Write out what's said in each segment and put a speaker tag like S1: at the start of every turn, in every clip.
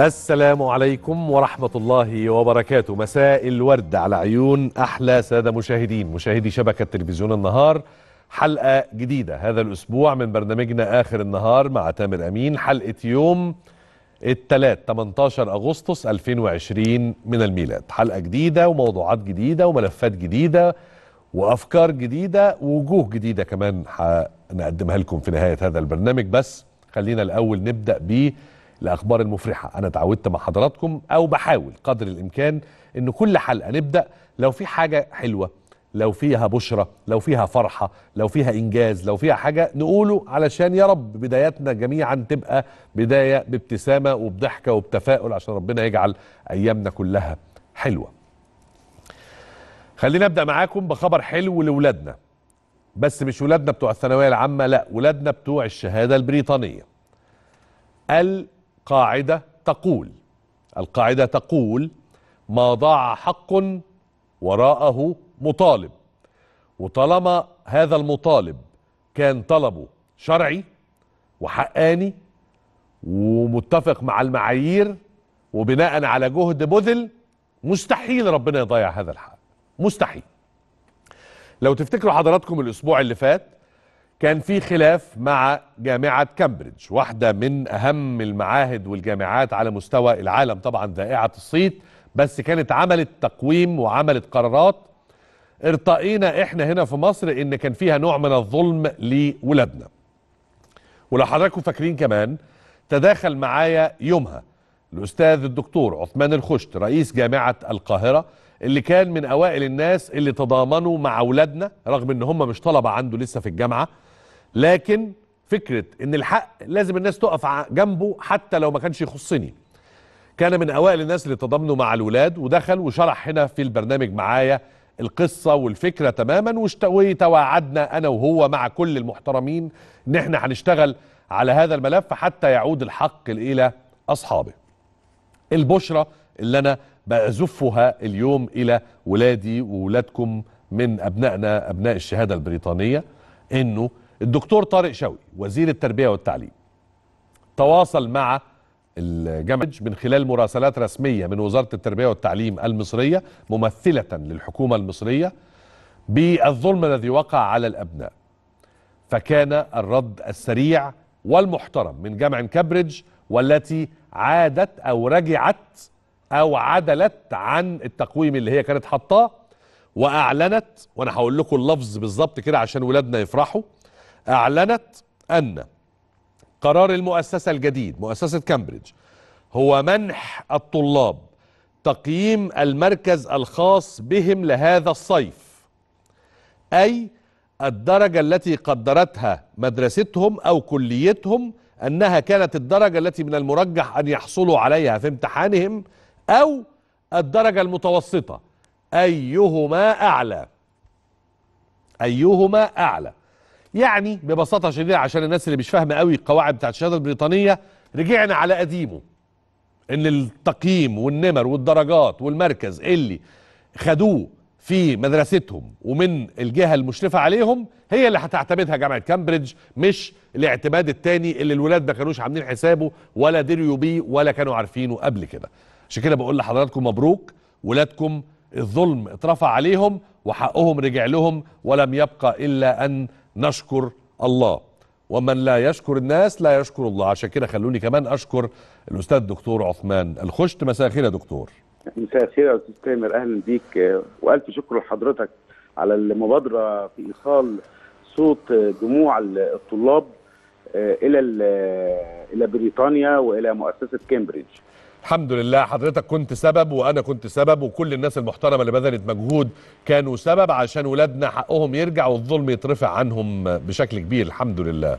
S1: السلام عليكم ورحمة الله وبركاته مساء الورد على عيون أحلى سادة مشاهدين مشاهدي شبكة تلفزيون النهار حلقة جديدة هذا الأسبوع من برنامجنا آخر النهار مع تامر أمين حلقة يوم الثلاث 18 أغسطس 2020 من الميلاد حلقة جديدة وموضوعات جديدة وملفات جديدة وأفكار جديدة ووجوه جديدة كمان هنقدمها لكم في نهاية هذا البرنامج بس خلينا الأول نبدأ بيه الاخبار المفرحه انا اتعودت مع حضراتكم او بحاول قدر الامكان ان كل حلقه نبدا لو في حاجه حلوه لو فيها بشرة لو فيها فرحة لو فيها إنجاز لو فيها حاجة نقوله علشان يا رب بداياتنا جميعا تبقى بداية بابتسامة وبضحكة وبتفاؤل عشان ربنا يجعل أيامنا كلها حلوة خلينا أبدأ معاكم بخبر حلو لولادنا بس مش ولادنا بتوع الثانوية العامة لا ولادنا بتوع الشهادة البريطانية القاعدة تقول القاعدة تقول ما ضاع حق وراءه مطالب وطالما هذا المطالب كان طلبه شرعي وحقاني ومتفق مع المعايير وبناء على جهد بذل مستحيل ربنا يضيع هذا الحق مستحيل لو تفتكروا حضراتكم الاسبوع اللي فات كان في خلاف مع جامعة كامبريدج واحدة من أهم المعاهد والجامعات على مستوى العالم طبعا ذائعة الصيت بس كانت عملت تقويم وعملت قرارات ارتقينا احنا هنا في مصر ان كان فيها نوع من الظلم لولادنا ولو حضراتكم فاكرين كمان تداخل معايا يومها الاستاذ الدكتور عثمان الخشت رئيس جامعة القاهرة اللي كان من اوائل الناس اللي تضامنوا مع اولادنا رغم ان هم مش طلبة عنده لسه في الجامعة لكن فكرة ان الحق لازم الناس تقف جنبه حتى لو ما كانش يخصني كان من اوائل الناس اللي تضامنوا مع الولاد ودخل وشرح هنا في البرنامج معايا القصة والفكرة تماما وتواعدنا انا وهو مع كل المحترمين ان احنا هنشتغل على هذا الملف حتى يعود الحق الى اصحابه البشرة اللي انا بزفها اليوم الى ولادي وولادكم من ابنائنا ابناء الشهادة البريطانية انه الدكتور طارق شوقي وزير التربية والتعليم تواصل مع الجامعة من خلال مراسلات رسمية من وزارة التربية والتعليم المصرية ممثلة للحكومة المصرية بالظلم الذي وقع على الأبناء فكان الرد السريع والمحترم من جامعة كامبريدج والتي عادت أو رجعت أو عدلت عن التقويم اللي هي كانت حطاه وأعلنت وأنا هقول لكم اللفظ بالظبط كده عشان ولادنا يفرحوا أعلنت أن قرار المؤسسة الجديد مؤسسة كامبريدج هو منح الطلاب تقييم المركز الخاص بهم لهذا الصيف أي الدرجة التي قدرتها مدرستهم أو كليتهم أنها كانت الدرجة التي من المرجح أن يحصلوا عليها في امتحانهم أو الدرجة المتوسطة أيهما أعلى أيهما أعلى يعني ببساطه شديده عشان الناس اللي مش فاهمه قوي القواعد بتاعت الشهاده البريطانيه رجعنا على قديمه ان التقييم والنمر والدرجات والمركز اللي خدوه في مدرستهم ومن الجهه المشرفه عليهم هي اللي هتعتمدها جامعه كامبريدج مش الاعتماد التاني اللي الولاد ما كانوش عاملين حسابه ولا دريوا بيه ولا كانوا عارفينه قبل كده عشان كده بقول لحضراتكم مبروك ولادكم الظلم اترفع عليهم وحقهم رجع لهم ولم يبقى الا ان نشكر الله ومن لا يشكر الناس لا يشكر الله عشان كده خلوني كمان اشكر الاستاذ الدكتور عثمان الخشت مساء الخير يا دكتور
S2: مساء الخير يا استاذ تامر اهلا بيك والف شكر لحضرتك على المبادره في ايصال صوت جموع الطلاب الى الى بريطانيا والى مؤسسه كامبريدج
S1: الحمد لله حضرتك كنت سبب وانا كنت سبب وكل الناس المحترمه اللي بذلت مجهود كانوا سبب عشان ولادنا حقهم يرجع والظلم يترفع عنهم بشكل كبير الحمد لله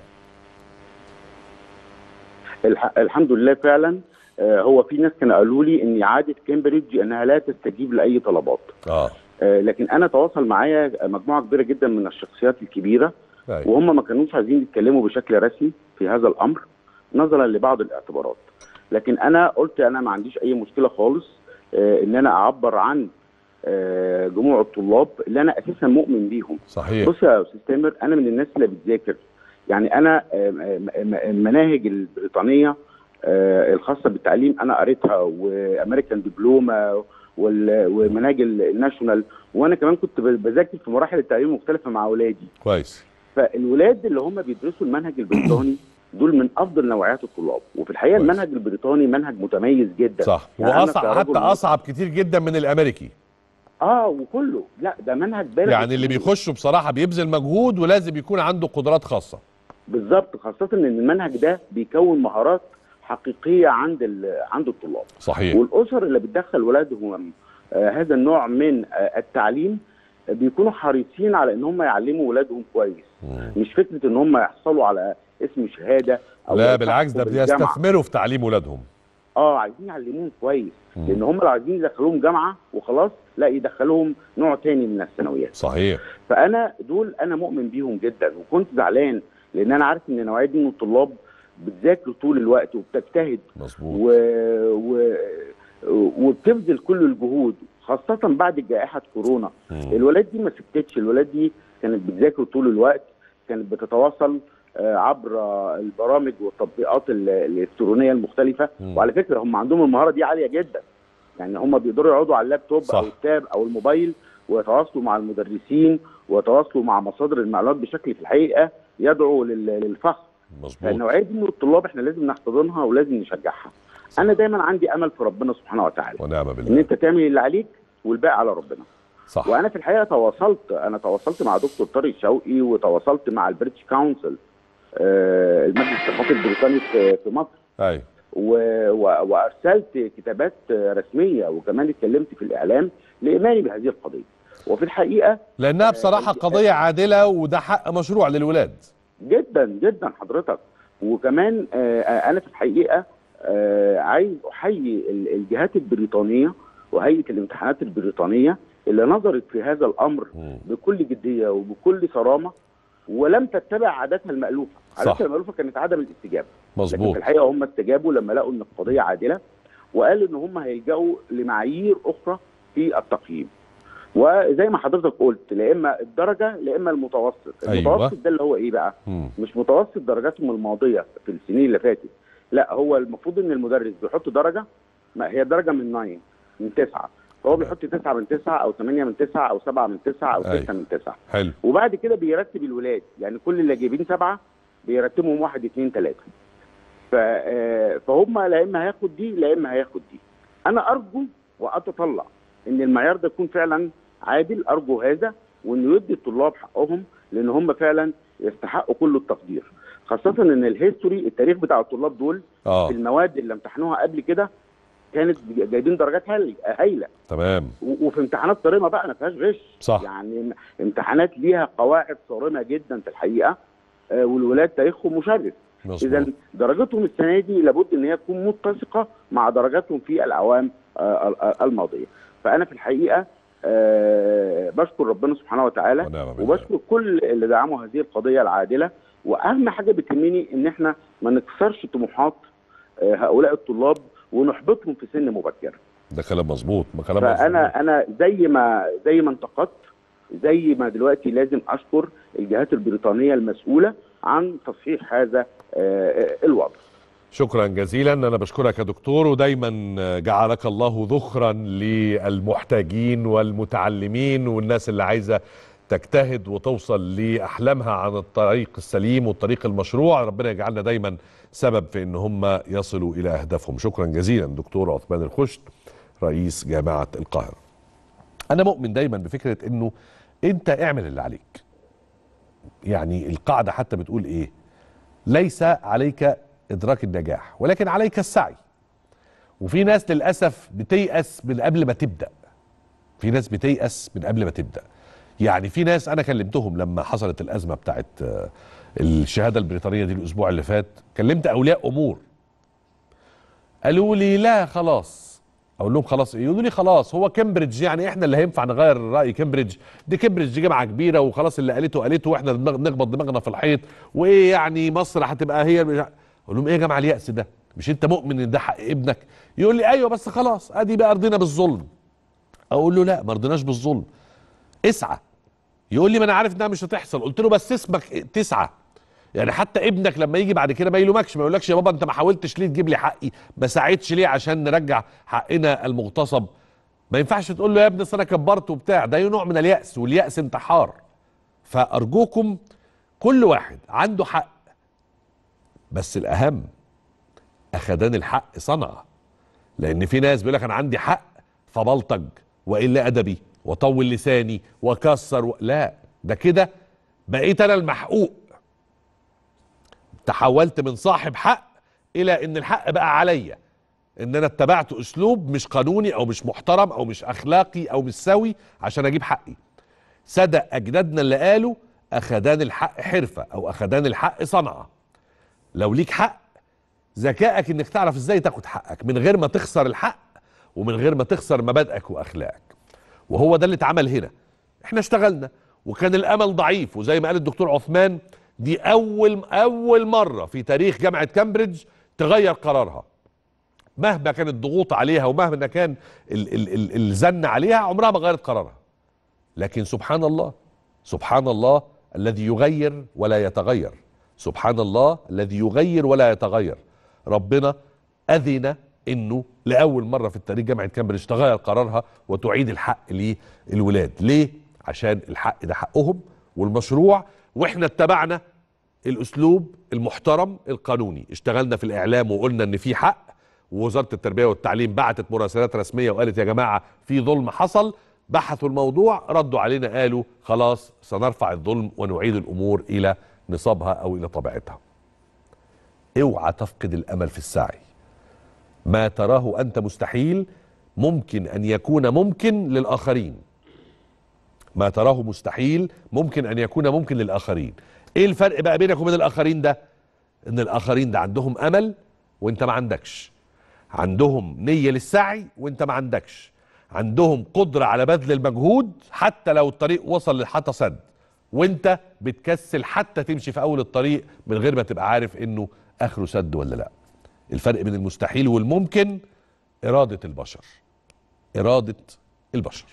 S2: الحمد لله فعلا هو في ناس كانوا قالوا لي ان اعاده كامبريدج انها لا تستجيب لاي طلبات
S1: اه
S2: لكن انا تواصل معايا مجموعه كبيره جدا من الشخصيات الكبيره
S1: أيوة.
S2: وهم ما كانوش عايزين يتكلموا بشكل رسمي في هذا الامر نظرا لبعض الاعتبارات لكن انا قلت انا ما عنديش اي مشكله خالص آه ان انا اعبر عن آه جموع الطلاب اللي انا اساسا مؤمن بيهم
S1: صحيح
S2: بص يا استاذ تامر انا من الناس اللي بتذاكر يعني انا آه المناهج البريطانيه آه، الخاصه بالتعليم انا قريتها وامريكان دبلومه وال- ومناهج الناشونال وانا كمان كنت ب- بذاكر في مراحل التعليم المختلفه مع اولادي
S1: كويس
S2: فالولاد اللي هم بيدرسوا المنهج البريطاني دول من افضل نوعيات الطلاب وفي الحقيقه
S1: كويس.
S2: المنهج البريطاني منهج متميز جدا
S1: صح
S2: يعني أنا
S1: واصعب
S2: كرجل
S1: حتى
S2: مصري-
S1: اصعب كتير جدا من الامريكي
S2: اه وكله لا ده منهج بالغ
S1: يعني اللي
S2: فيه.
S1: بيخشوا بصراحه بيبذل مجهود ولازم يكون عنده قدرات خاصه
S2: بالظبط خاصه ان المنهج ده بيكون مهارات حقيقيه عند ال- عند الطلاب
S1: صحيح
S2: والاسر اللي بتدخل ولادهم آه هذا النوع من آه التعليم آه، بيكونوا حريصين على ان هم يعلموا ولادهم كويس
S1: مم.
S2: مش فكره ان هم يحصلوا على اسم شهاده او
S1: لا
S2: يلتحقوا
S1: بالعكس ده
S2: بالجامعة.
S1: بيستثمروا في تعليم ولادهم
S2: اه عايزين يعلموهم كويس
S1: مم.
S2: لان هم لو عايزين يدخلوهم جامعه وخلاص لا يدخلوهم نوع تاني من الثانويات
S1: صحيح
S2: فانا دول انا مؤمن بيهم جدا وكنت زعلان لان انا عارف ان النوعيه دي من الطلاب بتذاكر طول الوقت وبتجتهد
S1: مظبوط
S2: و... و... وبتبذل كل الجهود خاصة بعد جائحة كورونا
S1: مم.
S2: الولاد دي ما سكتتش الولاد دي كانت بتذاكر طول الوقت كانت بتتواصل آه، عبر آه، البرامج والتطبيقات ال- الإلكترونية المختلفة
S1: مم.
S2: وعلى فكرة هم عندهم المهارة دي عالية جدا يعني هم بيقدروا يقعدوا على اللابتوب
S1: صح.
S2: أو التاب أو الموبايل ويتواصلوا مع المدرسين ويتواصلوا مع مصادر المعلومات بشكل في الحقيقة يدعو لل- للفخر
S1: مظبوط
S2: فالنوعيه دي من الطلاب احنا لازم نحتضنها ولازم نشجعها. انا دايما عندي امل في ربنا سبحانه وتعالى
S1: ونعم
S2: ان
S1: بالله
S2: انت تعمل اللي عليك والباقي على ربنا.
S1: صح
S2: وانا في الحقيقه تواصلت انا تواصلت مع دكتور طارق شوقي وتواصلت مع البريتش كونسل آه، المجلس الثقافي البريطاني في في مصر
S1: ايوه
S2: و- و- وارسلت كتابات آه، رسميه وكمان اتكلمت في الاعلام لايماني بهذه القضيه. وفي الحقيقه
S1: لانها بصراحه
S2: آه،
S1: قضيه عادله وده حق مشروع للولاد
S2: جدا جدا حضرتك وكمان آه، آه، انا في الحقيقه آه، عايز احيي ال- الجهات البريطانيه وهيئه الامتحانات البريطانيه اللي نظرت في هذا الامر
S1: مم.
S2: بكل جديه وبكل صرامه ولم تتبع عاداتها المالوفه،
S1: صح.
S2: عاداتها المالوفه كانت عدم الاستجابه، لكن
S1: مظبوط
S2: في الحقيقه هم استجابوا لما لقوا ان القضيه عادله وقالوا ان هم هيلجأوا لمعايير اخرى في التقييم. وزي ما حضرتك قلت لا اما الدرجه لا اما المتوسط،
S1: أيوة.
S2: المتوسط ده اللي هو ايه بقى؟
S1: مم.
S2: مش متوسط درجاتهم الماضيه في السنين اللي فاتت لا هو المفروض ان المدرس بيحط درجه ما هي درجه من 9 من 9 فهو بيحط 9 من 9 او 8 من 9 او 7 من 9 او 6
S1: أيوة.
S2: من 9
S1: حلو
S2: وبعد كده بيرتب الولاد يعني كل اللي جايبين سبعه بيرتبهم واحد اثنين ثلاثه ف آه، فهم لا اما هياخد دي لا اما هياخد دي انا ارجو واتطلع ان المعيار ده يكون فعلا عادل ارجو هذا وانه يدي الطلاب حقهم لان هم فعلا يستحقوا كل التقدير خاصه ان الهيستوري التاريخ بتاع الطلاب دول
S1: اه
S2: في المواد اللي امتحنوها قبل كده كانت جايبين درجات هايل- هايله
S1: تمام
S2: و- وفي امتحانات صارمه بقى ما فيهاش غش
S1: صح.
S2: يعني امتحانات ليها قواعد صارمه جدا في الحقيقه آه، والولاد تاريخهم مشرف اذا
S1: مظبوط
S2: درجاتهم السنه دي لابد ان هي تكون متسقه مع درجاتهم في الاعوام آه، ال- ال- الماضيه فانا في الحقيقه آه، بشكر ربنا سبحانه وتعالى
S1: ونعم بالله
S2: وبشكر كل اللي دعموا هذه القضيه العادله واهم حاجه بتهمني ان احنا ما نكسرش طموحات آه، هؤلاء الطلاب ونحبطهم في سن مبكره
S1: ده كلام مظبوط ما كلام مظبوط
S2: فانا انا زي ما زي ما انتقدت زي ما دلوقتي لازم اشكر الجهات البريطانيه المسؤوله عن تصحيح هذا آه، آه، الوضع
S1: شكرا جزيلا انا بشكرك يا دكتور ودايما جعلك الله ذخرا للمحتاجين والمتعلمين والناس اللي عايزه تجتهد وتوصل لاحلامها عن الطريق السليم والطريق المشروع ربنا يجعلنا دايما سبب في ان هم يصلوا الى اهدافهم شكرا جزيلا دكتور عثمان الخشت رئيس جامعه القاهره انا مؤمن دايما بفكره انه انت اعمل اللي عليك يعني القاعده حتى بتقول ايه ليس عليك ادراك النجاح ولكن عليك السعي وفي ناس للاسف بتيأس من قبل ما تبدا في ناس بتيأس من قبل ما تبدا يعني في ناس انا كلمتهم لما حصلت الازمه بتاعت آه، الشهاده البريطانيه دي الاسبوع اللي فات كلمت اولياء امور قالوا لي لا خلاص اقول لهم خلاص ايه يقولوا لي خلاص هو كامبريدج يعني احنا اللي هينفع نغير راي كامبريدج دي كامبريدج دي جامعه كبيره وخلاص اللي قالته قالته واحنا دماغ- نخبط دماغنا في الحيط وايه يعني مصر هتبقى هي مش ع- اقول لهم ايه يا جماعه اليأس ده مش انت مؤمن ان ده حق ابنك يقول لي ايوه بس خلاص ادي بقى رضينا بالظلم اقول له لا ما رضيناش بالظلم اسعى يقول لي ما انا عارف انها مش هتحصل قلت له بس اسمك تسعى يعني حتى ابنك لما يجي بعد كده ما يلومكش ما يقولكش يا بابا انت ما حاولتش ليه تجيب لي حقي ما ساعدتش ليه عشان نرجع حقنا المغتصب ما ينفعش تقول له يا ابني أصل انا كبرت وبتاع ده نوع من اليأس واليأس انتحار فأرجوكم كل واحد عنده حق بس الأهم أخدان الحق صنعة لأن في ناس بيقول لك أنا عندي حق فبلطج وإلا أدبي وطول لساني وكسر و... لا ده كده بقيت أنا المحقوق تحولت من صاحب حق إلى إن الحق بقى عليا ان انا اتبعت اسلوب مش قانوني او مش محترم او مش اخلاقي او مش سوي عشان اجيب حقي صدق اجدادنا اللي قالوا اخدان الحق حرفه او اخدان الحق صنعه لو ليك حق ذكائك انك تعرف ازاي تاخد حقك من غير ما تخسر الحق ومن غير ما تخسر مبادئك واخلاقك وهو ده اللي اتعمل هنا احنا اشتغلنا وكان الامل ضعيف وزي ما قال الدكتور عثمان دي اول اول مره في تاريخ جامعه كامبريدج تغير قرارها مهما كانت الضغوط عليها ومهما كان ال- ال- ال- الزن عليها عمرها ما غيرت قرارها لكن سبحان الله سبحان الله الذي يغير ولا يتغير سبحان الله الذي يغير ولا يتغير ربنا أذن انه لاول مره في التاريخ جامعه كامبريدج تغير قرارها وتعيد الحق للولاد ليه عشان الحق ده حقهم والمشروع واحنا اتبعنا الاسلوب المحترم القانوني اشتغلنا في الاعلام وقلنا ان في حق ووزاره التربيه والتعليم بعتت مراسلات رسميه وقالت يا جماعه في ظلم حصل بحثوا الموضوع ردوا علينا قالوا خلاص سنرفع الظلم ونعيد الامور الى نصابها او الى طبيعتها اوعى تفقد الامل في السعي ما تراه انت مستحيل ممكن ان يكون ممكن للاخرين ما تراه مستحيل ممكن ان يكون ممكن للاخرين ايه الفرق بقى بينك وبين الاخرين ده ان الاخرين ده عندهم امل وانت ما عندكش عندهم نية للسعي وانت ما عندكش عندهم قدرة على بذل المجهود حتى لو الطريق وصل لحتى سد وانت بتكسل حتى تمشي في اول الطريق من غير ما تبقى عارف انه اخره سد ولا لا الفرق بين المستحيل والممكن إرادة البشر إرادة البشر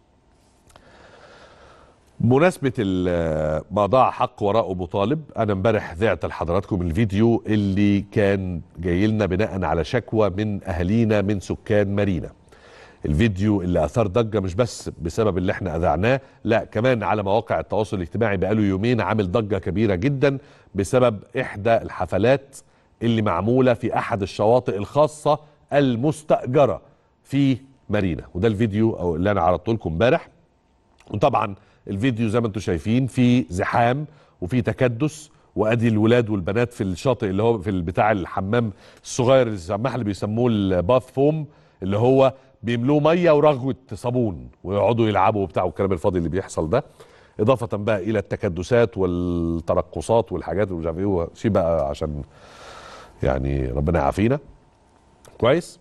S1: بمناسبة ال- ما ضاع حق وراء أبو طالب أنا امبارح ذعت لحضراتكم الفيديو اللي كان جاي لنا بناء على شكوى من أهالينا من سكان مارينا الفيديو اللي أثار ضجة مش بس بسبب اللي احنا أذعناه لا كمان على مواقع التواصل الاجتماعي بقاله يومين عامل ضجة كبيرة جدا بسبب إحدى الحفلات اللي معمولة في أحد الشواطئ الخاصة المستأجرة في مارينا وده الفيديو أو اللي أنا عرضته لكم امبارح وطبعا الفيديو زي ما انتم شايفين في زحام وفي تكدس وادي الولاد والبنات في الشاطئ اللي هو في بتاع الحمام الصغير السماح اللي بيسموه الباث فوم اللي هو بيملوه ميه ورغوه صابون ويقعدوا يلعبوا وبتاع والكلام الفاضي اللي بيحصل ده اضافه بقى الى التكدسات والترقصات والحاجات ومش عارف ايه شيء بقى عشان يعني ربنا يعافينا كويس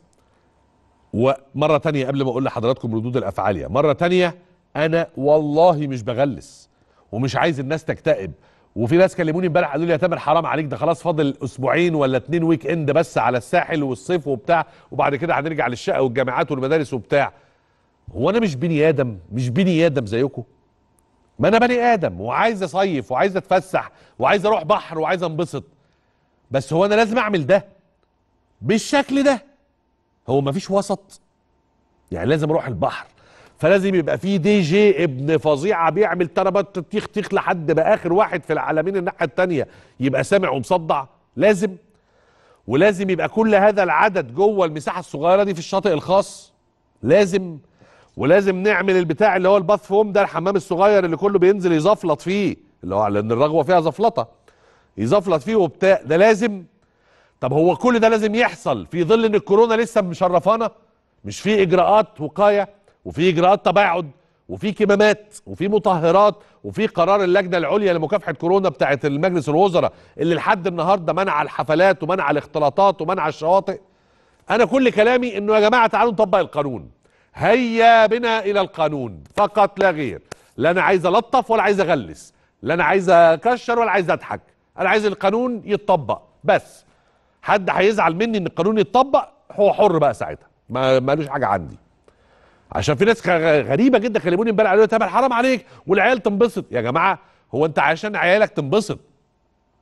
S1: ومره تانية قبل ما اقول لحضراتكم ردود الافعال يعني مره تانية انا والله مش بغلس ومش عايز الناس تكتئب وفي ناس كلموني امبارح قالوا لي يا تامر حرام عليك ده خلاص فاضل اسبوعين ولا اتنين ويك اند بس على الساحل والصيف وبتاع وبعد كده هنرجع للشقه والجامعات والمدارس وبتاع هو انا مش بني ادم مش بني ادم زيكم ما انا بني ادم وعايز اصيف وعايز اتفسح وعايز اروح بحر وعايز انبسط بس هو انا لازم اعمل ده بالشكل ده هو مفيش وسط يعني لازم اروح البحر فلازم يبقى في دي جي ابن فظيعه بيعمل تربط تيخ تيخ لحد ما اخر واحد في العالمين الناحيه التانيه يبقى سامع ومصدع لازم ولازم يبقى كل هذا العدد جوه المساحه الصغيره دي في الشاطئ الخاص لازم ولازم نعمل البتاع اللي هو الباث فوم ده الحمام الصغير اللي كله بينزل يزفلط فيه اللي هو لان الرغوه فيها زفلطه يزفلط فيه وبتاع ده لازم طب هو كل ده لازم يحصل في ظل ان الكورونا لسه مشرفانا مش في اجراءات وقايه وفي اجراءات تباعد وفي كمامات وفي مطهرات وفي قرار اللجنه العليا لمكافحه كورونا بتاعه المجلس الوزراء اللي لحد النهارده منع الحفلات ومنع الاختلاطات ومنع الشواطئ انا كل كلامي انه يا جماعه تعالوا نطبق القانون هيا بنا الى القانون فقط لا غير لا انا عايز الطف ولا عايز اغلس لا انا عايز اكشر ولا عايز اضحك انا عايز القانون يتطبق بس حد هيزعل مني ان القانون يتطبق هو حر بقى ساعتها ما مالوش حاجه عندي عشان في ناس غ- غريبه جدا كلموني امبارح قالوا لي تامر حرام عليك والعيال تنبسط يا جماعه هو انت عشان عيالك تنبسط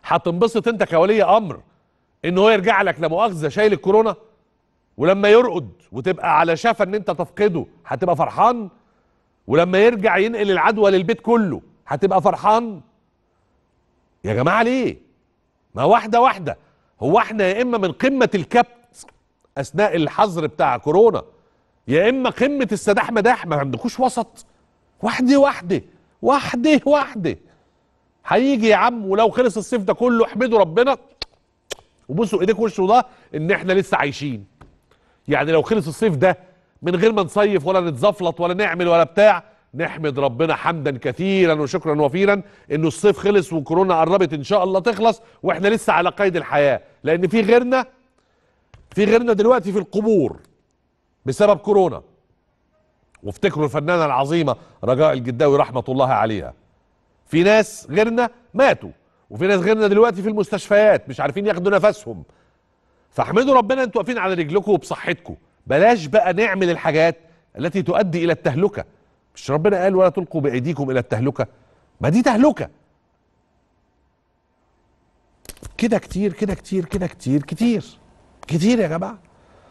S1: هتنبسط انت كولي امر ان هو يرجع لك لا مؤاخذه شايل الكورونا ولما يرقد وتبقى على شفا ان انت تفقده هتبقى فرحان ولما يرجع ينقل العدوى للبيت كله هتبقى فرحان يا جماعه ليه ما واحده واحده هو احنا يا اما من قمه الكبت اثناء الحظر بتاع كورونا يا اما قمه السداح مداح ما عندكوش وسط واحده واحده واحده واحده هيجي يا عم ولو خلص الصيف ده كله احمدوا ربنا وبصوا ايديكم وشه ده ان احنا لسه عايشين يعني لو خلص الصيف ده من غير ما نصيف ولا نتزفلط ولا نعمل ولا بتاع نحمد ربنا حمدا كثيرا وشكرا وفيرا انه الصيف خلص وكورونا قربت ان شاء الله تخلص واحنا لسه على قيد الحياه لان في غيرنا في غيرنا دلوقتي في القبور بسبب كورونا وافتكروا الفنانه العظيمه رجاء الجداوي رحمه الله عليها في ناس غيرنا ماتوا وفي ناس غيرنا دلوقتي في المستشفيات مش عارفين ياخدوا نفسهم فاحمدوا ربنا انتوا واقفين على رجلكم وبصحتكم بلاش بقى نعمل الحاجات التي تؤدي الى التهلكه مش ربنا قال ولا تلقوا بايديكم الى التهلكه ما دي تهلكه كده كتير كده كتير كده كتير كتير كتير يا جماعه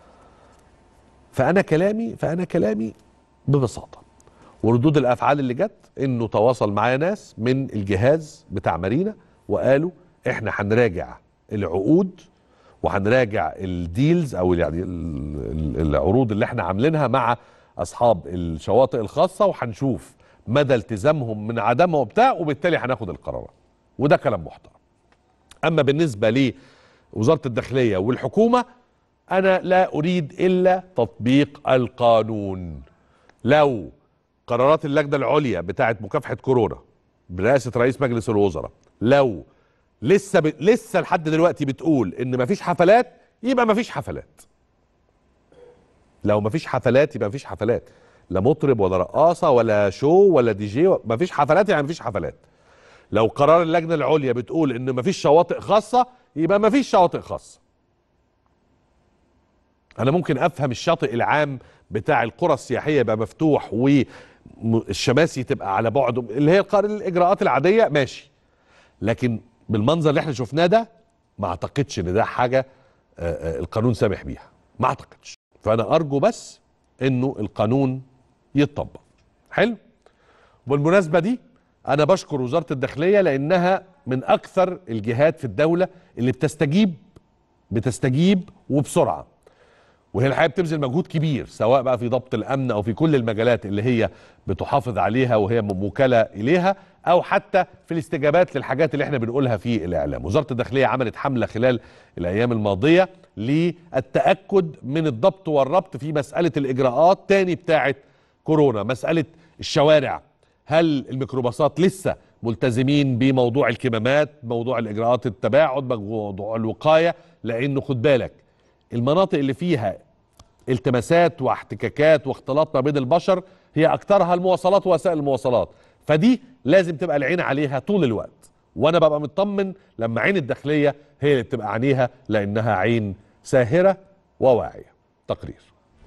S1: فانا كلامي فانا كلامي ببساطه وردود الافعال اللي جت انه تواصل معايا ناس من الجهاز بتاع مارينا وقالوا احنا هنراجع العقود وهنراجع الديلز او يعني ال- ال- العروض اللي احنا عاملينها مع اصحاب الشواطئ الخاصه وهنشوف مدى التزامهم من عدمها وبتاع وبالتالي هناخد القرارات وده كلام محترم اما بالنسبه لوزاره الداخليه والحكومه انا لا اريد الا تطبيق القانون لو قرارات اللجنه العليا بتاعه مكافحه كورونا برئاسه رئيس مجلس الوزراء لو لسه ب... لسه لحد دلوقتي بتقول ان مفيش حفلات يبقى مفيش حفلات لو مفيش حفلات يبقى مفيش حفلات لا مطرب ولا رقاصه ولا شو ولا دي جي مفيش حفلات يعني مفيش حفلات لو قرار اللجنه العليا بتقول ان مفيش شواطئ خاصه يبقى مفيش شواطئ خاصه انا ممكن افهم الشاطئ العام بتاع القرى السياحيه يبقى مفتوح والشماسي تبقى على بعد اللي هي القر- الاجراءات العاديه ماشي لكن بالمنظر اللي احنا شفناه ده ما اعتقدش ان ده حاجه آه، آه، القانون سامح بيها ما اعتقدش فانا ارجو بس انه القانون يتطبق حلو بالمناسبه دي انا بشكر وزاره الداخليه لانها من اكثر الجهات في الدوله اللي بتستجيب بتستجيب وبسرعه وهي الحقيقه بتبذل مجهود كبير سواء بقى في ضبط الامن او في كل المجالات اللي هي بتحافظ عليها وهي موكله اليها او حتى في الاستجابات للحاجات اللي احنا بنقولها في الاعلام وزاره الداخليه عملت حمله خلال الايام الماضيه للتاكد من الضبط والربط في مساله الاجراءات تاني بتاعه كورونا مساله الشوارع هل الميكروباصات لسه ملتزمين بموضوع الكمامات موضوع الاجراءات التباعد موضوع الوقايه لانه خد بالك المناطق اللي فيها التماسات واحتكاكات واختلاط ما بين البشر هي اكثرها المواصلات ووسائل المواصلات فدي لازم تبقى العين عليها طول الوقت وانا ببقى مطمن لما عين الداخليه هي اللي بتبقى عينيها لانها عين ساهره وواعيه تقرير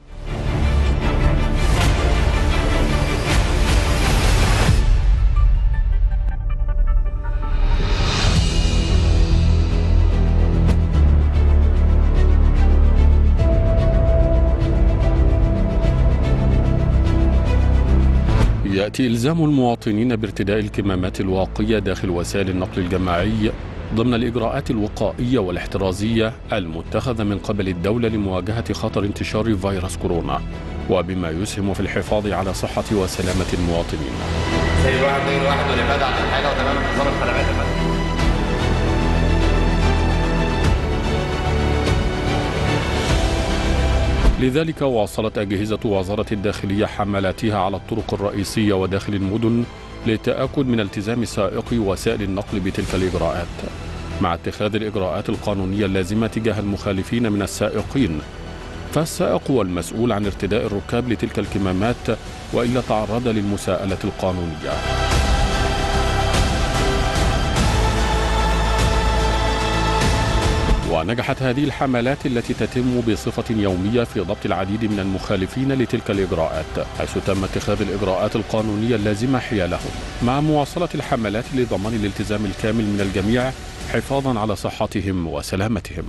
S3: يأتي إلزام المواطنين بارتداء الكمامات الواقية داخل وسائل النقل الجماعي ضمن الإجراءات الوقائية والاحترازية المتخذة من قبل الدولة لمواجهة خطر انتشار فيروس كورونا وبما يسهم في الحفاظ على صحة وسلامة المواطنين
S4: سيب الواحد غير واحد ولا يبعد عن الحاجه وتمام انتظار الخدمات يا فندم
S3: لذلك واصلت أجهزة وزارة الداخلية حملاتها على الطرق الرئيسية وداخل المدن للتأكد من التزام سائقي وسائل النقل بتلك الإجراءات مع اتخاذ الإجراءات القانونية اللازمة تجاه المخالفين من السائقين فالسائق هو المسؤول عن ارتداء الركاب لتلك الكمامات وإلا تعرض للمساءلة القانونية ونجحت هذه الحملات التي تتم بصفة يومية في ضبط العديد من المخالفين لتلك الإجراءات حيث تم اتخاذ الإجراءات القانونية اللازمة حيالهم مع مواصلة الحملات لضمان الالتزام الكامل من الجميع حفاظا على صحتهم وسلامتهم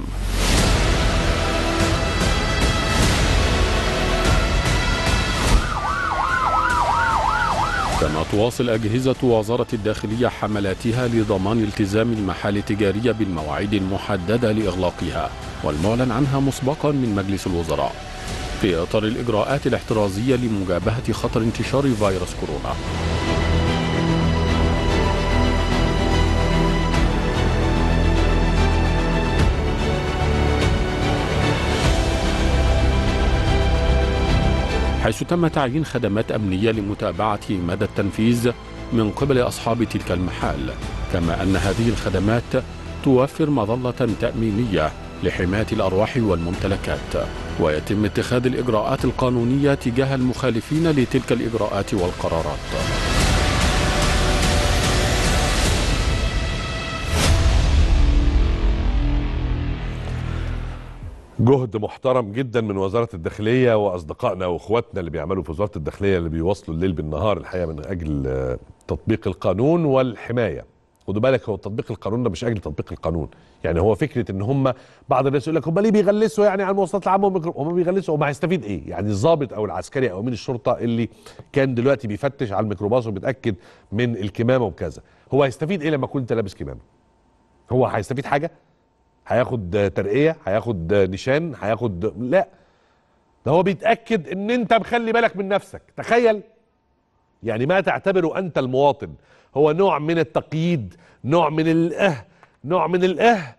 S3: كما تواصل أجهزة وزارة الداخلية حملاتها لضمان التزام المحال التجارية بالمواعيد المحددة لإغلاقها والمعلن عنها مسبقا من مجلس الوزراء في إطار الإجراءات الاحترازية لمجابهة خطر انتشار فيروس كورونا حيث تم تعيين خدمات أمنية لمتابعة مدى التنفيذ من قبل أصحاب تلك المحال كما أن هذه الخدمات توفر مظلة تأمينية لحماية الأرواح والممتلكات ويتم اتخاذ الإجراءات القانونية تجاه المخالفين لتلك الإجراءات والقرارات
S1: جهد محترم جدا من وزاره الداخليه واصدقائنا واخواتنا اللي بيعملوا في وزاره الداخليه اللي بيواصلوا الليل بالنهار الحقيقه من اجل آه، تطبيق القانون والحمايه خدوا بالك هو تطبيق القانون ده مش اجل تطبيق القانون يعني هو فكره ان هم بعض الناس يقول لك هم ليه بيغلسوا يعني على المواصلات العامه والميكرو- هم بيغلسوا هم هيستفيد ايه يعني الضابط او العسكري او امين الشرطه اللي كان دلوقتي بيفتش على الميكروباص وبيتاكد من الكمامه وكذا هو هيستفيد ايه لما كنت لابس كمامه هو هيستفيد حاجه هياخد آه، ترقيه هياخد آه، نشان هياخد لا ده هو بيتاكد ان انت مخلي بالك من نفسك تخيل يعني ما تعتبره انت المواطن هو نوع من التقييد نوع من الاه نوع من الاه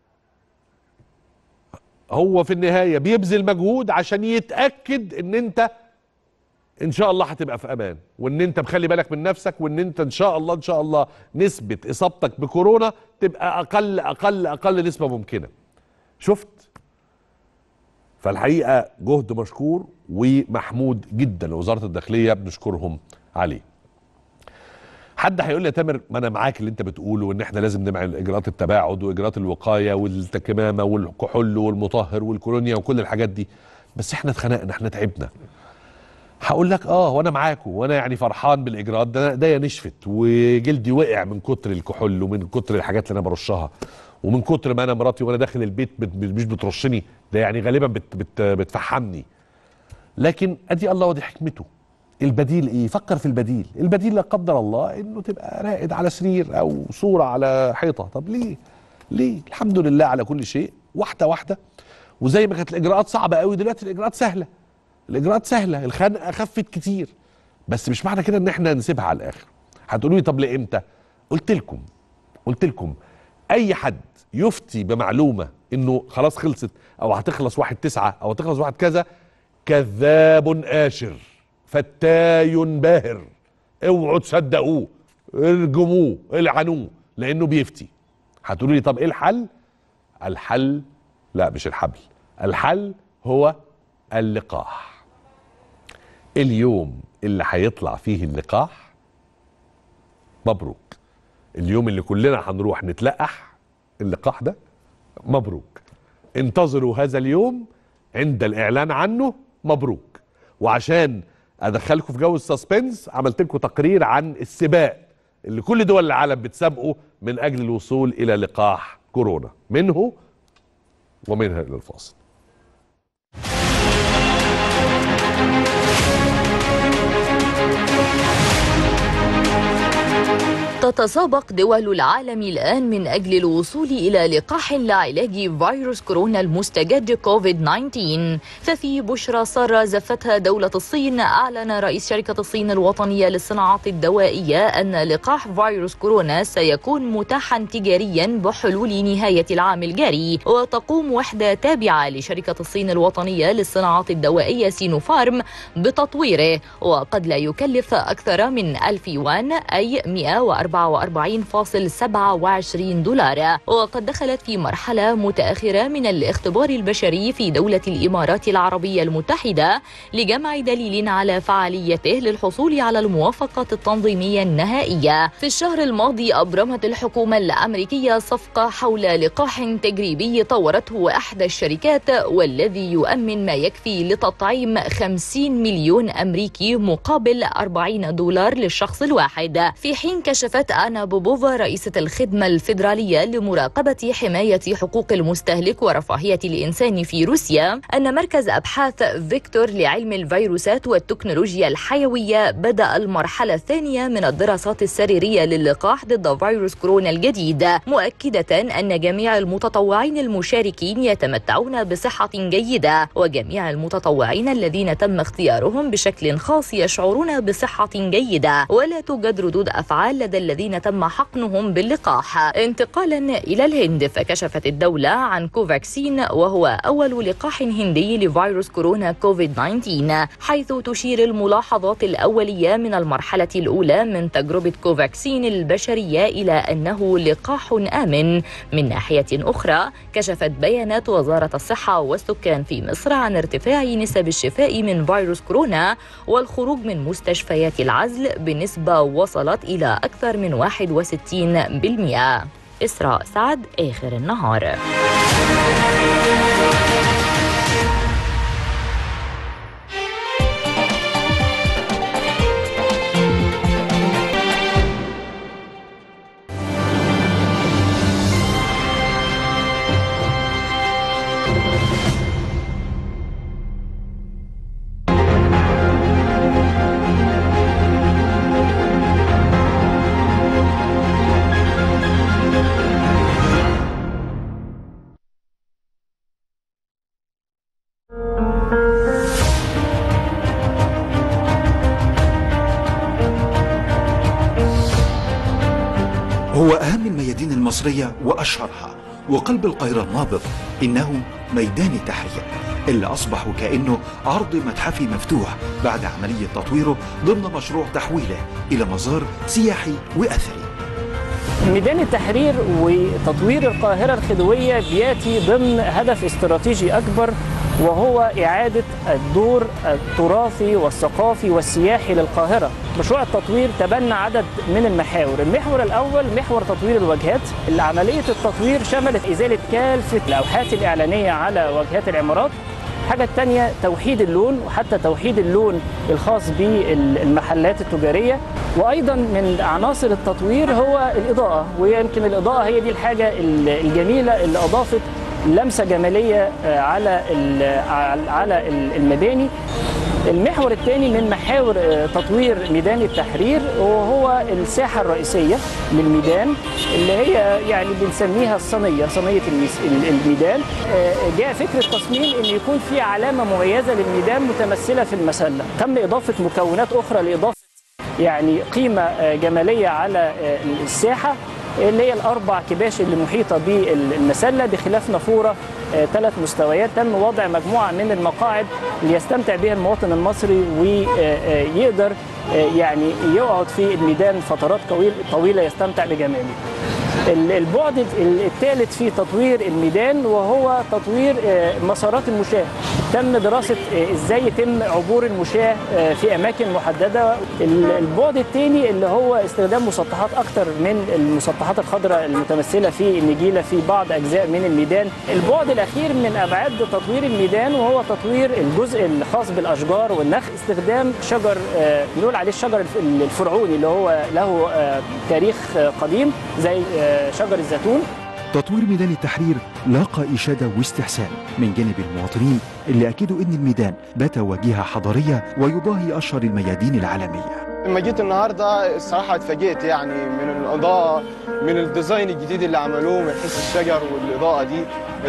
S1: هو في النهايه بيبذل مجهود عشان يتاكد ان انت ان شاء الله هتبقى في امان وان انت مخلي بالك من نفسك وان انت ان شاء الله ان شاء الله نسبه اصابتك بكورونا تبقى اقل اقل اقل نسبه ممكنه شفت فالحقيقه جهد مشكور ومحمود جدا لوزاره الداخليه بنشكرهم عليه حد هيقول لي يا تامر ما انا معاك اللي انت بتقوله وان احنا لازم نعمل اجراءات التباعد واجراءات الوقايه والكمامه والكحول والمطهر والكولونيا وكل الحاجات دي بس احنا اتخنقنا احنا تعبنا هقول لك اه وانا معاكم وانا يعني فرحان بالاجراءات ده ايديا نشفت وجلدي وقع من كتر الكحول ومن كتر الحاجات اللي انا برشها ومن كتر ما انا مراتي وانا داخل البيت بت بت مش بترشني ده يعني غالبا بت بت بتفحمني لكن ادي الله ودي حكمته البديل ايه فكر في البديل البديل لا قدر الله انه تبقى راقد على سرير او صوره على حيطه طب ليه ليه الحمد لله على كل شيء واحده واحده وزي ما كانت الاجراءات صعبه قوي دلوقتي الاجراءات سهله الاجراءات سهله الخنقه خفت كتير بس مش معنى كده ان احنا نسيبها على الاخر هتقولوا لي طب لامتى قلت لكم قلت لكم اي حد يفتي بمعلومه انه خلاص خلصت او هتخلص واحد تسعة او هتخلص واحد كذا كذاب آشر فتاي باهر اوعوا تصدقوه ارجموه العنوه لانه بيفتي هتقولوا لي طب ايه الحل الحل لا مش الحبل الحل هو اللقاح اليوم اللي هيطلع فيه اللقاح مبروك اليوم اللي كلنا هنروح نتلقح اللقاح ده مبروك انتظروا هذا اليوم عند الاعلان عنه مبروك وعشان ادخلكم في جو السسبنس عملت لكم تقرير عن السباق اللي كل دول العالم بتسابقه من اجل الوصول الى لقاح كورونا منه ومنها الى الفاصل
S5: تتسابق دول العالم الآن من أجل الوصول إلى لقاح لعلاج فيروس كورونا المستجد كوفيد 19 ففي بشرى سارة زفتها دولة الصين أعلن رئيس شركة الصين الوطنية للصناعات الدوائية أن لقاح فيروس كورونا سيكون متاحا تجاريا بحلول نهاية العام الجاري وتقوم وحدة تابعة لشركة الصين الوطنية للصناعات الدوائية سينوفارم بتطويره وقد لا يكلف أكثر من 1000 يوان أي 144.27 دولار وقد دخلت في مرحلة متأخرة من الاختبار البشري في دولة الإمارات العربية المتحدة لجمع دليل على فعاليته للحصول على الموافقة التنظيمية النهائية في الشهر الماضي أبرمت الحكومة الأمريكية صفقة حول لقاح تجريبي طورته إحدى الشركات والذي يؤمن ما يكفي لتطعيم 50 مليون أمريكي مقابل 40 دولار للشخص الواحد في حين كشفت قالت أنا بوبوفا رئيسة الخدمة الفيدرالية لمراقبة حماية حقوق المستهلك ورفاهية الإنسان في روسيا أن مركز أبحاث فيكتور لعلم الفيروسات والتكنولوجيا الحيوية بدأ المرحلة الثانية من الدراسات السريرية للقاح ضد فيروس كورونا الجديد مؤكدة أن جميع المتطوعين المشاركين يتمتعون بصحة جيدة وجميع المتطوعين الذين تم اختيارهم بشكل خاص يشعرون بصحة جيدة ولا توجد ردود أفعال لدى الذين تم حقنهم باللقاح انتقالا إلى الهند فكشفت الدولة عن كوفاكسين وهو أول لقاح هندي لفيروس كورونا كوفيد 19 حيث تشير الملاحظات الأولية من المرحلة الأولى من تجربة كوفاكسين البشرية إلى أنه لقاح آمن من ناحية أخرى كشفت بيانات وزارة الصحة والسكان في مصر عن ارتفاع نسب الشفاء من فيروس كورونا والخروج من مستشفيات العزل بنسبة وصلت إلى أكثر من 61% إسراء سعد آخر النهار
S6: هو أهم الميادين المصرية وأشهرها وقلب القاهرة النابض إنه ميدان التحرير اللي أصبح وكأنه عرض متحفي مفتوح بعد عملية تطويره ضمن مشروع تحويله إلى مزار سياحي وأثري
S7: ميدان التحرير وتطوير القاهرة الخديوية بياتي ضمن هدف استراتيجي أكبر وهو إعادة الدور التراثي والثقافي والسياحي للقاهرة مشروع التطوير تبنى عدد من المحاور المحور الأول محور تطوير الواجهات عملية التطوير شملت إزالة كافة الأوحات الإعلانية على واجهات العمارات الحاجة الثانية توحيد اللون وحتى توحيد اللون الخاص بالمحلات التجارية وأيضا من عناصر التطوير هو الإضاءة ويمكن الإضاءة هي دي الحاجة الجميلة اللي أضافت لمسة جمالية على على المباني المحور الثاني من محاور تطوير ميدان التحرير وهو الساحة الرئيسية للميدان اللي هي يعني بنسميها الصينية صينية الميدان جاء فكرة تصميم أن يكون في علامة مميزة للميدان متمثلة في المسلة تم إضافة مكونات أخرى لإضافة يعني قيمة جمالية على الساحة اللي هي الأربع كباش اللي محيطة بالمسلة بخلاف نافورة ثلاث مستويات تم وضع مجموعة من المقاعد اللي يستمتع بها المواطن المصري ويقدر يعني يقعد في الميدان فترات طويلة يستمتع بجماله البعد الثالث في تطوير الميدان وهو تطوير مسارات المشاة تم دراسة ازاي يتم عبور المشاة في اماكن محددة البعد الثاني اللي هو استخدام مسطحات اكثر من المسطحات الخضراء المتمثلة في النجيلة في بعض اجزاء من الميدان البعد الاخير من ابعاد تطوير الميدان وهو تطوير الجزء الخاص بالاشجار والنخل استخدام شجر نقول عليه الشجر الفرعوني اللي هو له تاريخ قديم زي شجر الزيتون
S6: تطوير ميدان التحرير لاقى إشادة واستحسان من جانب المواطنين اللي أكدوا إن الميدان بات واجهة حضارية ويضاهي أشهر الميادين العالمية
S8: لما جيت النهارده الصراحه اتفاجئت يعني من الاضاءه من الديزاين الجديد اللي عملوه من حيث الشجر والاضاءه دي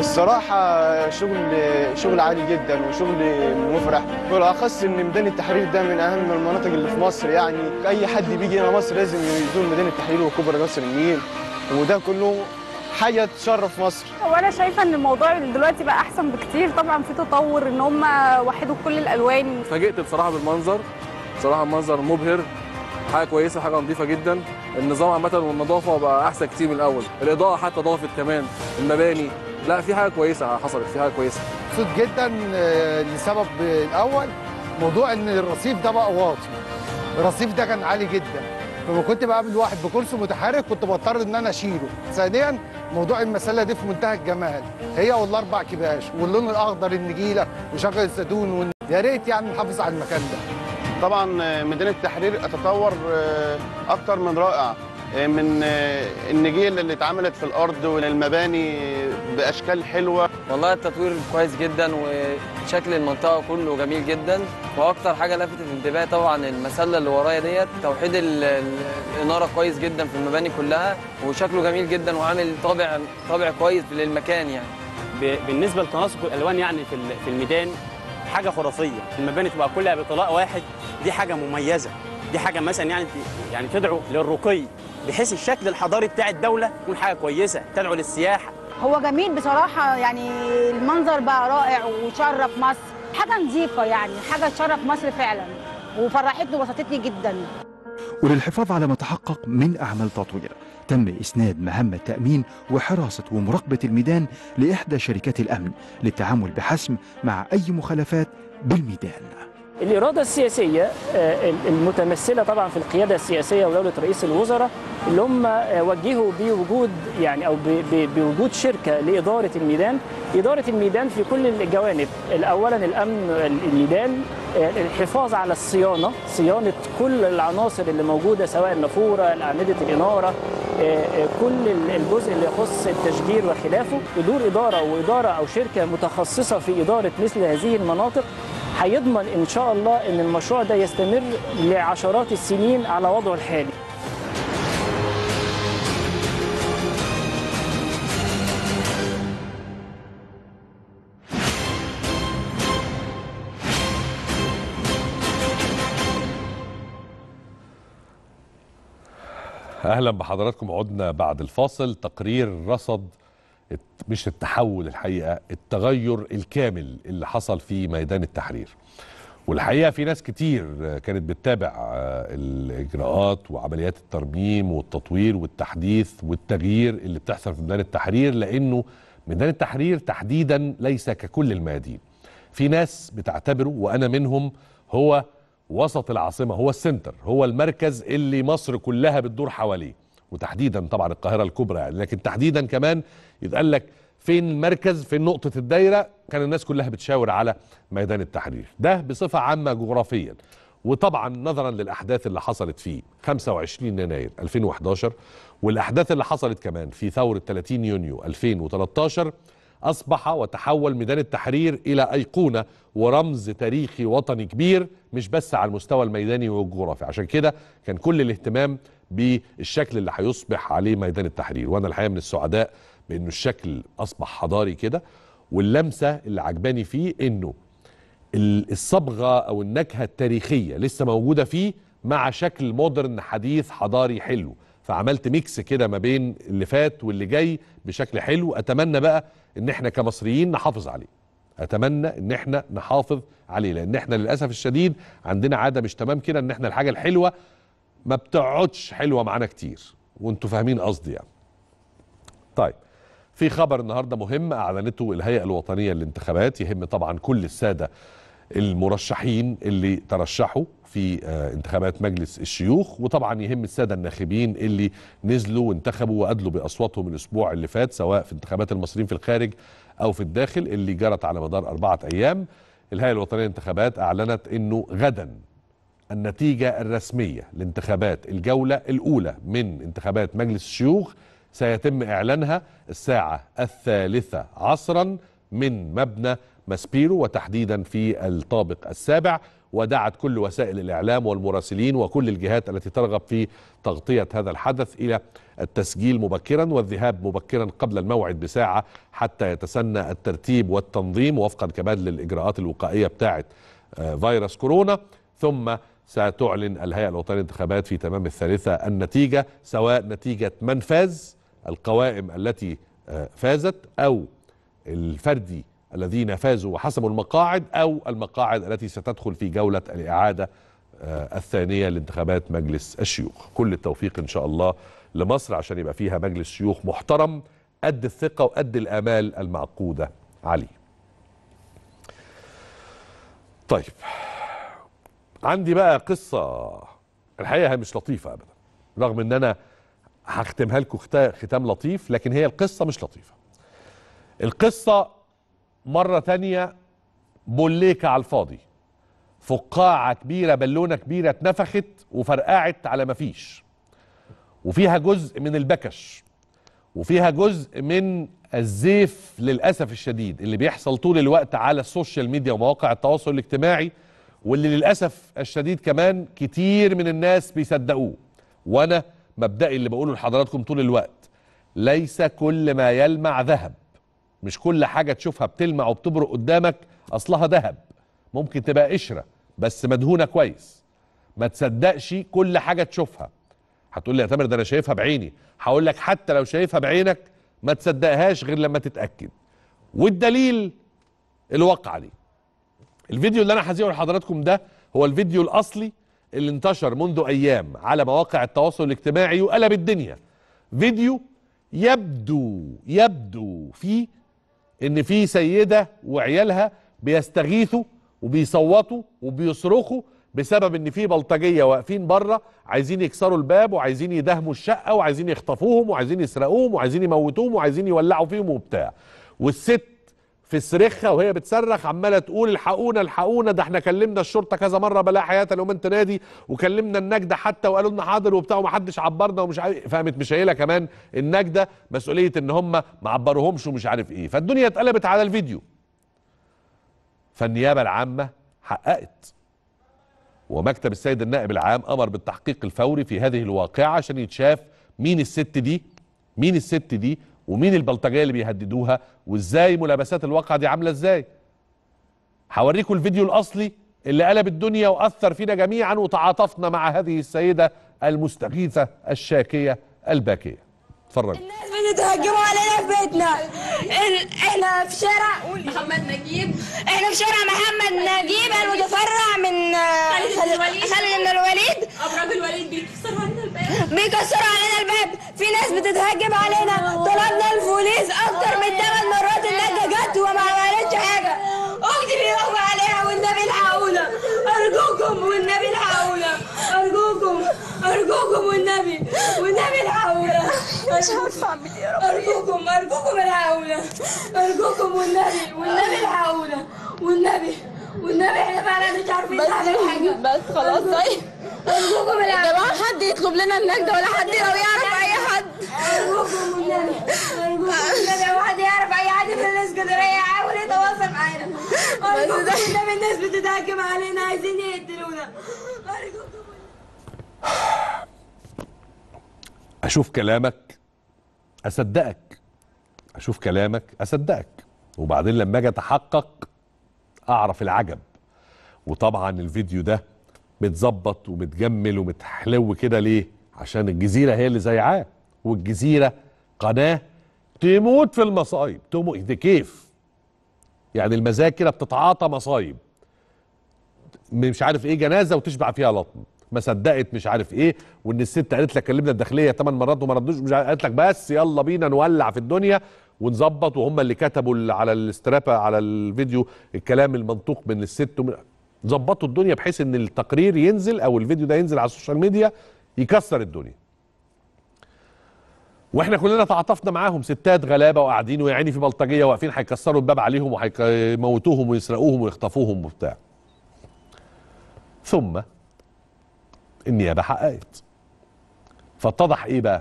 S8: الصراحه شغل شغل عالي جدا وشغل مفرح بالاخص ان ميدان التحرير ده من اهم المناطق اللي في مصر يعني اي حد بيجي هنا مصر لازم يزور ميدان التحرير وكوبري قصر النيل وده كله حاجه تشرف مصر
S9: هو انا شايفه ان الموضوع دلوقتي بقى احسن بكتير طبعا في تطور ان هم وحدوا كل الالوان
S10: اتفاجئت بصراحه بالمنظر بصراحه المنظر مبهر حاجه كويسه حاجه نظيفه جدا النظام عامه والنظافه بقى احسن كتير من الاول الاضاءه حتى ضافت كمان المباني لا في حاجه كويسه حصلت في حاجه كويسه
S11: مبسوط جدا لسبب الاول موضوع ان الرصيف ده بقى واطي الرصيف ده كان عالي جدا فلما كنت بقابل واحد بكرسي متحرك كنت بضطر ان انا اشيله ثانيا موضوع المسله دي في منتهى الجمال هي والاربع كباش واللون الاخضر النجيله وشجر الزيتون وال... يا ريت يعني نحافظ على المكان ده
S8: طبعا ميدان التحرير تطور اكتر من رائع آه، من آه، النجيل اللي اتعملت في الارض والمباني باشكال حلوه
S12: والله التطوير كويس جدا وشكل المنطقة كله جميل جدا وأكتر حاجة لفتت انتباهي طبعا المسلة اللي ورايا ديت توحيد ال- ال- الإنارة كويس جدا في المباني كلها وشكله جميل جدا وعامل طابع طابع كويس للمكان يعني
S13: ب- بالنسبه لتناسق الالوان يعني في ال- في الميدان حاجه خرافيه المباني تبقى كلها بطلاء واحد دي حاجه مميزه دي حاجه مثلا يعني ت- يعني تدعو للرقي بحيث الشكل الحضاري بتاع الدوله يكون حاجه كويسه تدعو للسياحه
S14: هو جميل بصراحة يعني المنظر بقى رائع وشرف مصر حاجة نظيفة يعني حاجة تشرف مصر فعلا وفرحتني وبسطتني جدا
S6: وللحفاظ على ما تحقق من أعمال تطوير تم إسناد مهام التأمين وحراسة ومراقبة الميدان لإحدى شركات الأمن للتعامل بحسم مع أي مخالفات بالميدان
S7: الإرادة السياسية آه، المتمثلة طبعا في القيادة السياسية ودولة رئيس الوزراء اللي هم آه، وجهوا بوجود يعني أو ب- ب- بوجود شركة لإدارة الميدان إدارة الميدان في كل الجوانب أولا الأمن الميدان آه، الحفاظ على الصيانة صيانة كل العناصر اللي موجودة سواء النافورة أعمدة الإنارة آه، آه، كل الجزء اللي يخص التشجير وخلافه بدور إدارة وإدارة أو شركة متخصصة في إدارة مثل هذه المناطق هيضمن ان شاء الله ان المشروع ده يستمر لعشرات السنين على وضعه الحالي
S1: اهلا بحضراتكم عدنا بعد الفاصل تقرير رصد الت- مش التحول الحقيقه التغير الكامل اللي حصل في ميدان التحرير والحقيقه في ناس كتير آه، كانت بتتابع آه، الاجراءات وعمليات الترميم والتطوير والتحديث والتغيير اللي بتحصل في ميدان التحرير لانه ميدان التحرير تحديدا ليس ككل الميادين في ناس بتعتبره وانا منهم هو وسط العاصمه هو السنتر هو المركز اللي مصر كلها بتدور حواليه وتحديدا طبعا القاهره الكبرى يعني لكن تحديدا كمان يتقال لك فين المركز فين نقطه الدايره كان الناس كلها بتشاور على ميدان التحرير ده بصفه عامه جغرافيا وطبعا نظرا للاحداث اللي حصلت فيه 25 يناير 2011 والاحداث اللي حصلت كمان في ثوره 30 يونيو 2013 اصبح وتحول ميدان التحرير الى ايقونه ورمز تاريخي وطني كبير مش بس على المستوى الميداني والجغرافي عشان كده كان كل الاهتمام بالشكل اللي هيصبح عليه ميدان التحرير وانا الحقيقه من السعداء بانه الشكل اصبح حضاري كده واللمسه اللي عجباني فيه انه ال- الصبغه او النكهه التاريخيه لسه موجوده فيه مع شكل مودرن حديث حضاري حلو فعملت ميكس كده ما بين اللي فات واللي جاي بشكل حلو اتمنى بقى ان احنا كمصريين نحافظ عليه اتمنى ان احنا نحافظ عليه لان احنا للاسف الشديد عندنا عاده مش تمام كده ان احنا الحاجه الحلوه ما بتقعدش حلوه معانا كتير وانتوا فاهمين قصدي يعني طيب في خبر النهارده مهم اعلنته الهيئه الوطنيه للانتخابات يهم طبعا كل الساده المرشحين اللي ترشحوا في آه، انتخابات مجلس الشيوخ وطبعا يهم الساده الناخبين اللي نزلوا وانتخبوا وادلوا باصواتهم الاسبوع اللي فات سواء في انتخابات المصريين في الخارج او في الداخل اللي جرت على مدار اربعه ايام الهيئه الوطنيه للانتخابات اعلنت انه غدا النتيجة الرسمية لانتخابات الجولة الأولى من انتخابات مجلس الشيوخ سيتم إعلانها الساعة الثالثة عصرا من مبنى ماسبيرو وتحديدا في الطابق السابع ودعت كل وسائل الإعلام والمراسلين وكل الجهات التي ترغب في تغطية هذا الحدث إلى التسجيل مبكرا والذهاب مبكرا قبل الموعد بساعة حتى يتسنى الترتيب والتنظيم وفقا كمان للإجراءات الوقائية بتاعت آه، فيروس كورونا ثم ستعلن الهيئة الوطنية للانتخابات في تمام الثالثة النتيجة سواء نتيجة من فاز القوائم التي آه، فازت أو الفردي الذين فازوا وحسموا المقاعد أو المقاعد التي ستدخل في جولة الإعادة آه، الثانية لانتخابات مجلس الشيوخ كل التوفيق إن شاء الله لمصر عشان يبقى فيها مجلس شيوخ محترم قد الثقة وقد الآمال المعقودة عليه طيب عندي بقى قصة الحقيقة هي مش لطيفة أبدا رغم إن أنا هختمها لكم ختا- ختام لطيف لكن هي القصة مش لطيفة القصة مرة تانية بوليكة على الفاضي فقاعة كبيرة بالونة كبيرة اتنفخت وفرقعت على مفيش وفيها جزء من البكش وفيها جزء من الزيف للاسف الشديد اللي بيحصل طول الوقت على السوشيال ميديا ومواقع التواصل الاجتماعي واللي للاسف الشديد كمان كتير من الناس بيصدقوه وانا مبدئي اللي بقوله لحضراتكم طول الوقت ليس كل ما يلمع ذهب مش كل حاجه تشوفها بتلمع وبتبرق قدامك اصلها ذهب ممكن تبقى قشره بس مدهونه كويس ما تصدقش كل حاجه تشوفها هتقول لي يا تامر ده انا شايفها بعيني هقول لك حتى لو شايفها بعينك ما تصدقهاش غير لما تتاكد والدليل الواقعه دي الفيديو اللي انا هذيعه لحضراتكم ده هو الفيديو الاصلي اللي انتشر منذ ايام على مواقع التواصل الاجتماعي وقلب الدنيا فيديو يبدو يبدو فيه ان في سيده وعيالها بيستغيثوا وبيصوتوا وبيصرخوا بسبب ان في بلطجيه واقفين بره عايزين يكسروا الباب وعايزين يدهموا الشقه وعايزين يخطفوهم وعايزين يسرقوهم وعايزين يموتوهم وعايزين يولعوا فيهم وبتاع والست في صريخها وهي بتصرخ عماله تقول الحقونا الحقونا ده احنا كلمنا الشرطه كذا مره بلا حياه لمن تنادي وكلمنا النجده حتى وقالوا لنا حاضر وبتاع ومحدش عبرنا ومش عارف فقامت مش قايله كمان النجده مسؤوليه ان هم ما عبروهمش ومش عارف ايه فالدنيا اتقلبت على الفيديو فالنيابه العامه حققت ومكتب السيد النائب العام امر بالتحقيق الفوري في هذه الواقعه عشان يتشاف مين الست دي مين الست دي ومين البلطجيه اللي بيهددوها وازاي ملابسات الواقعه دي عامله ازاي هوريكم الفيديو الاصلي اللي قلب الدنيا واثر فينا جميعا وتعاطفنا مع هذه السيده المستغيثه الشاكيه الباكيه اتفرجوا
S15: بتهجموا علينا في بيتنا ال- احنا في شارع محمد نجيب احنا في شارع محمد نجيب المتفرع من آه،
S16: خالد بن الوليد.
S15: خالد بن الوليد
S16: ابراج الوليد بيكسروا علينا الباب
S15: بيكسروا علينا الباب في ناس بتتهجم علينا طلبنا البوليس اكتر من ثمان مرات النجدة جت وما عملتش حاجه اختي بيغمى عليها والنبي الحقونا ارجوكم والنبي الحقونا ارجوكم ارجوكم والنبي والنبي الحقونا مش عارفه اعمل ايه يا رب ارجوكم ارجوكم الحقونا ارجوكم والنبي والنبي الحقونا والنبي والنبي احنا فعلا مش عارفين نعمل حاجه
S16: بس خلاص طيب
S15: ارجوكم
S16: يا جماعه حد يطلب لنا النجده ولا حد لو يعرف اي حد
S15: ارجوكم والنبي ارجوكم والنبي لو حد يعرف اي حد في الاسكندريه يحاول يتواصل معانا ارجوكم والنبي الناس بتتهجم علينا عايزين يقتلونا ارجوكم
S1: اشوف كلامك اصدقك اشوف كلامك اصدقك وبعدين لما اجي اتحقق اعرف العجب وطبعا الفيديو ده متظبط ومتجمل ومتحلو كده ليه عشان الجزيره هي اللي زيعاه والجزيره قناه تموت في المصايب تموت ده كيف يعني المزاج كده بتتعاطى مصايب مش عارف ايه جنازه وتشبع فيها لطم ما صدقت مش عارف ايه وان الست قالت لك كلمنا الداخليه ثمان مرات وما ردوش مش عارف- قالت لك بس يلا بينا نولع في الدنيا ونظبط وهم اللي كتبوا ال- على الاسترابه على الفيديو الكلام المنطوق من الست ومن ظبطوا الدنيا بحيث ان التقرير ينزل او الفيديو ده ينزل على السوشيال ميديا يكسر الدنيا واحنا كلنا تعاطفنا معاهم ستات غلابه وقاعدين ويا عيني في بلطجيه واقفين هيكسروا الباب عليهم وهيموتوهم ويسرقوهم ويخطفوهم وبتاع ثم النيابه حققت فاتضح ايه بقى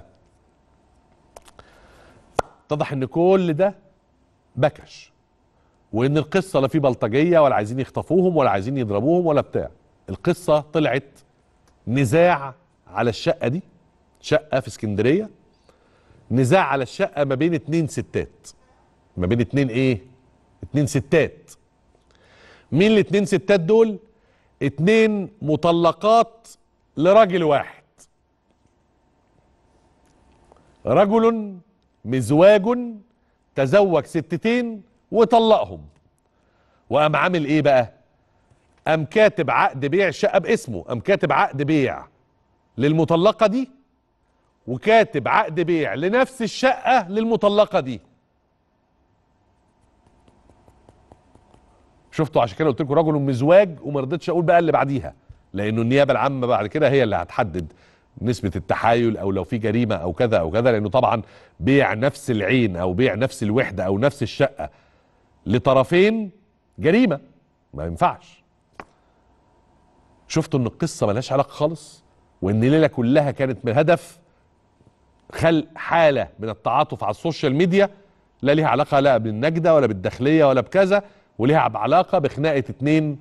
S1: اتضح ان كل ده بكش وان القصه لا في بلطجيه ولا عايزين يخطفوهم ولا عايزين يضربوهم ولا بتاع القصه طلعت نزاع على الشقه دي شقه في اسكندريه نزاع على الشقه ما بين اتنين ستات ما بين اتنين ايه اتنين ستات مين الاتنين ستات دول اتنين مطلقات لراجل واحد رجل مزواج تزوج ستتين وطلقهم وقام عامل ايه بقى قام كاتب عقد بيع الشقه باسمه قام كاتب عقد بيع للمطلقه دي وكاتب عقد بيع لنفس الشقه للمطلقه دي شفتوا عشان كده قلت لكم رجل مزواج وما رضيتش اقول بقى اللي بعديها لانه النيابه العامه بعد كده هي اللي هتحدد نسبه التحايل او لو في جريمه او كذا او كذا لانه طبعا بيع نفس العين او بيع نفس الوحده او نفس الشقه لطرفين جريمه ما ينفعش شفتوا ان القصه ملهاش علاقه خالص وان الليله كلها كانت من هدف خلق حاله من التعاطف على السوشيال ميديا لا ليها علاقه لا بالنجده ولا بالداخليه ولا بكذا وليها علاقه بخناقه اتنين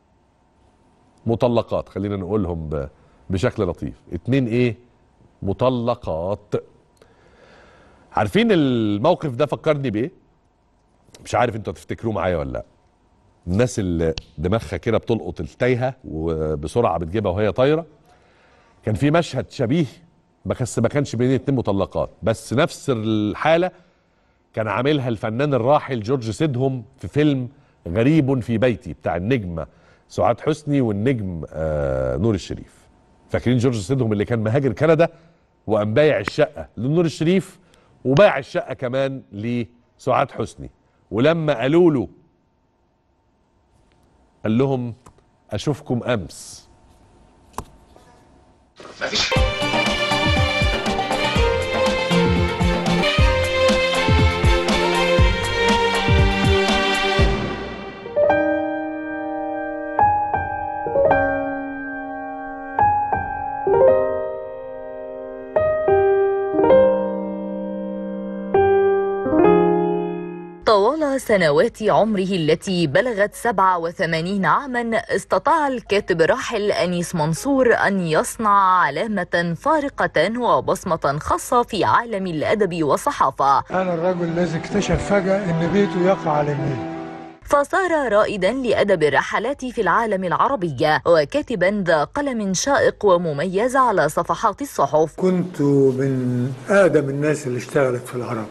S1: مطلقات خلينا نقولهم ب- بشكل لطيف اتنين ايه مطلقات عارفين الموقف ده فكرني بايه مش عارف انتوا هتفتكروه معايا ولا لا الناس اللي دماغها كده بتلقط التايهه وبسرعه بتجيبها وهي طايره كان في مشهد شبيه بس ما كانش بين اتنين مطلقات بس نفس الحاله كان عاملها الفنان الراحل جورج سيدهم في فيلم غريب في بيتي بتاع النجمه سعاد حسني والنجم آه نور الشريف فاكرين جورج سيدهم اللي كان مهاجر كندا وقام بايع الشقه لنور الشريف وباع الشقه كمان لسعاد حسني ولما قالوا له قال لهم اشوفكم امس
S5: طوال سنوات عمره التي بلغت 87 عاما استطاع الكاتب الراحل أنيس منصور أن يصنع علامة فارقة وبصمة خاصة في عالم الأدب والصحافة
S17: أنا الرجل الذي اكتشف فجأة إن بيته يقع على النيل
S5: فصار رائدا لأدب الرحلات في العالم العربي وكاتبا ذا قلم شائق ومميز على صفحات الصحف
S17: كنت من أقدم الناس اللي اشتغلت في الهرم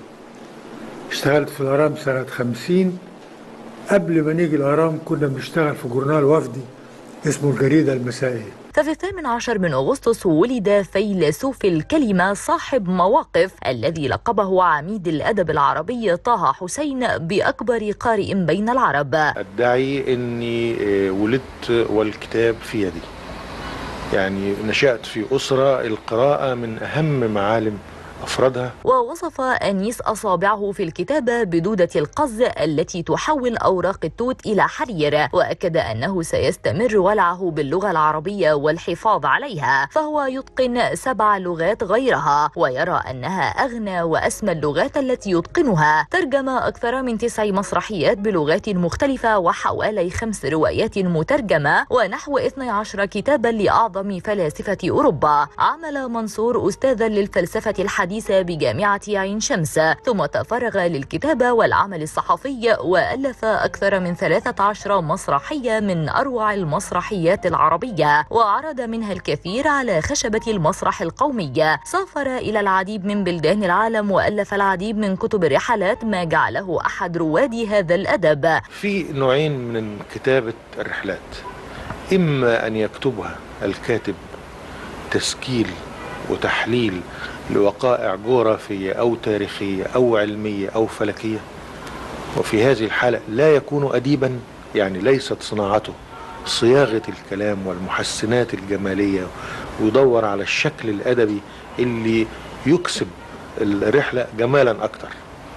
S17: اشتغلت في الهرم سنة خمسين قبل ما نيجي الهرم كنا بنشتغل في جورنال وفدي اسمه الجريدة المسائية
S5: ففي الثامن عشر من أغسطس ولد فيلسوف الكلمة صاحب مواقف الذي لقبه عميد الأدب العربي طه حسين بأكبر قارئ بين العرب
S18: أدعي أني آه، ولدت والكتاب في يدي يعني نشأت في أسرة القراءة من أهم معالم أفرادها
S5: ووصف أنيس أصابعه في الكتابة بدودة القز التي تحول أوراق التوت إلى حرير وأكد أنه سيستمر ولعه باللغة العربية والحفاظ عليها فهو يتقن سبع لغات غيرها ويرى أنها أغنى وأسمى اللغات التي يتقنها ترجم أكثر من تسع مسرحيات بلغات مختلفة وحوالي خمس روايات مترجمة ونحو 12 كتابا لأعظم فلاسفة أوروبا عمل منصور أستاذا للفلسفة الحديثة بجامعة عين شمس ثم تفرغ للكتابة والعمل الصحفي وألف أكثر من 13 مسرحية من أروع المسرحيات العربية وعرض منها الكثير على خشبة المسرح القومي سافر إلى العديد من بلدان العالم وألف العديد من كتب الرحلات ما جعله أحد رواد هذا الأدب
S18: في نوعين من كتابة الرحلات إما أن يكتبها الكاتب تسجيل وتحليل لوقائع جغرافية أو تاريخية أو علمية أو فلكية وفي هذه الحالة لا يكون أديبا يعني ليست صناعته صياغة الكلام والمحسنات الجمالية ويدور على الشكل الأدبي اللي يكسب الرحلة جمالا أكتر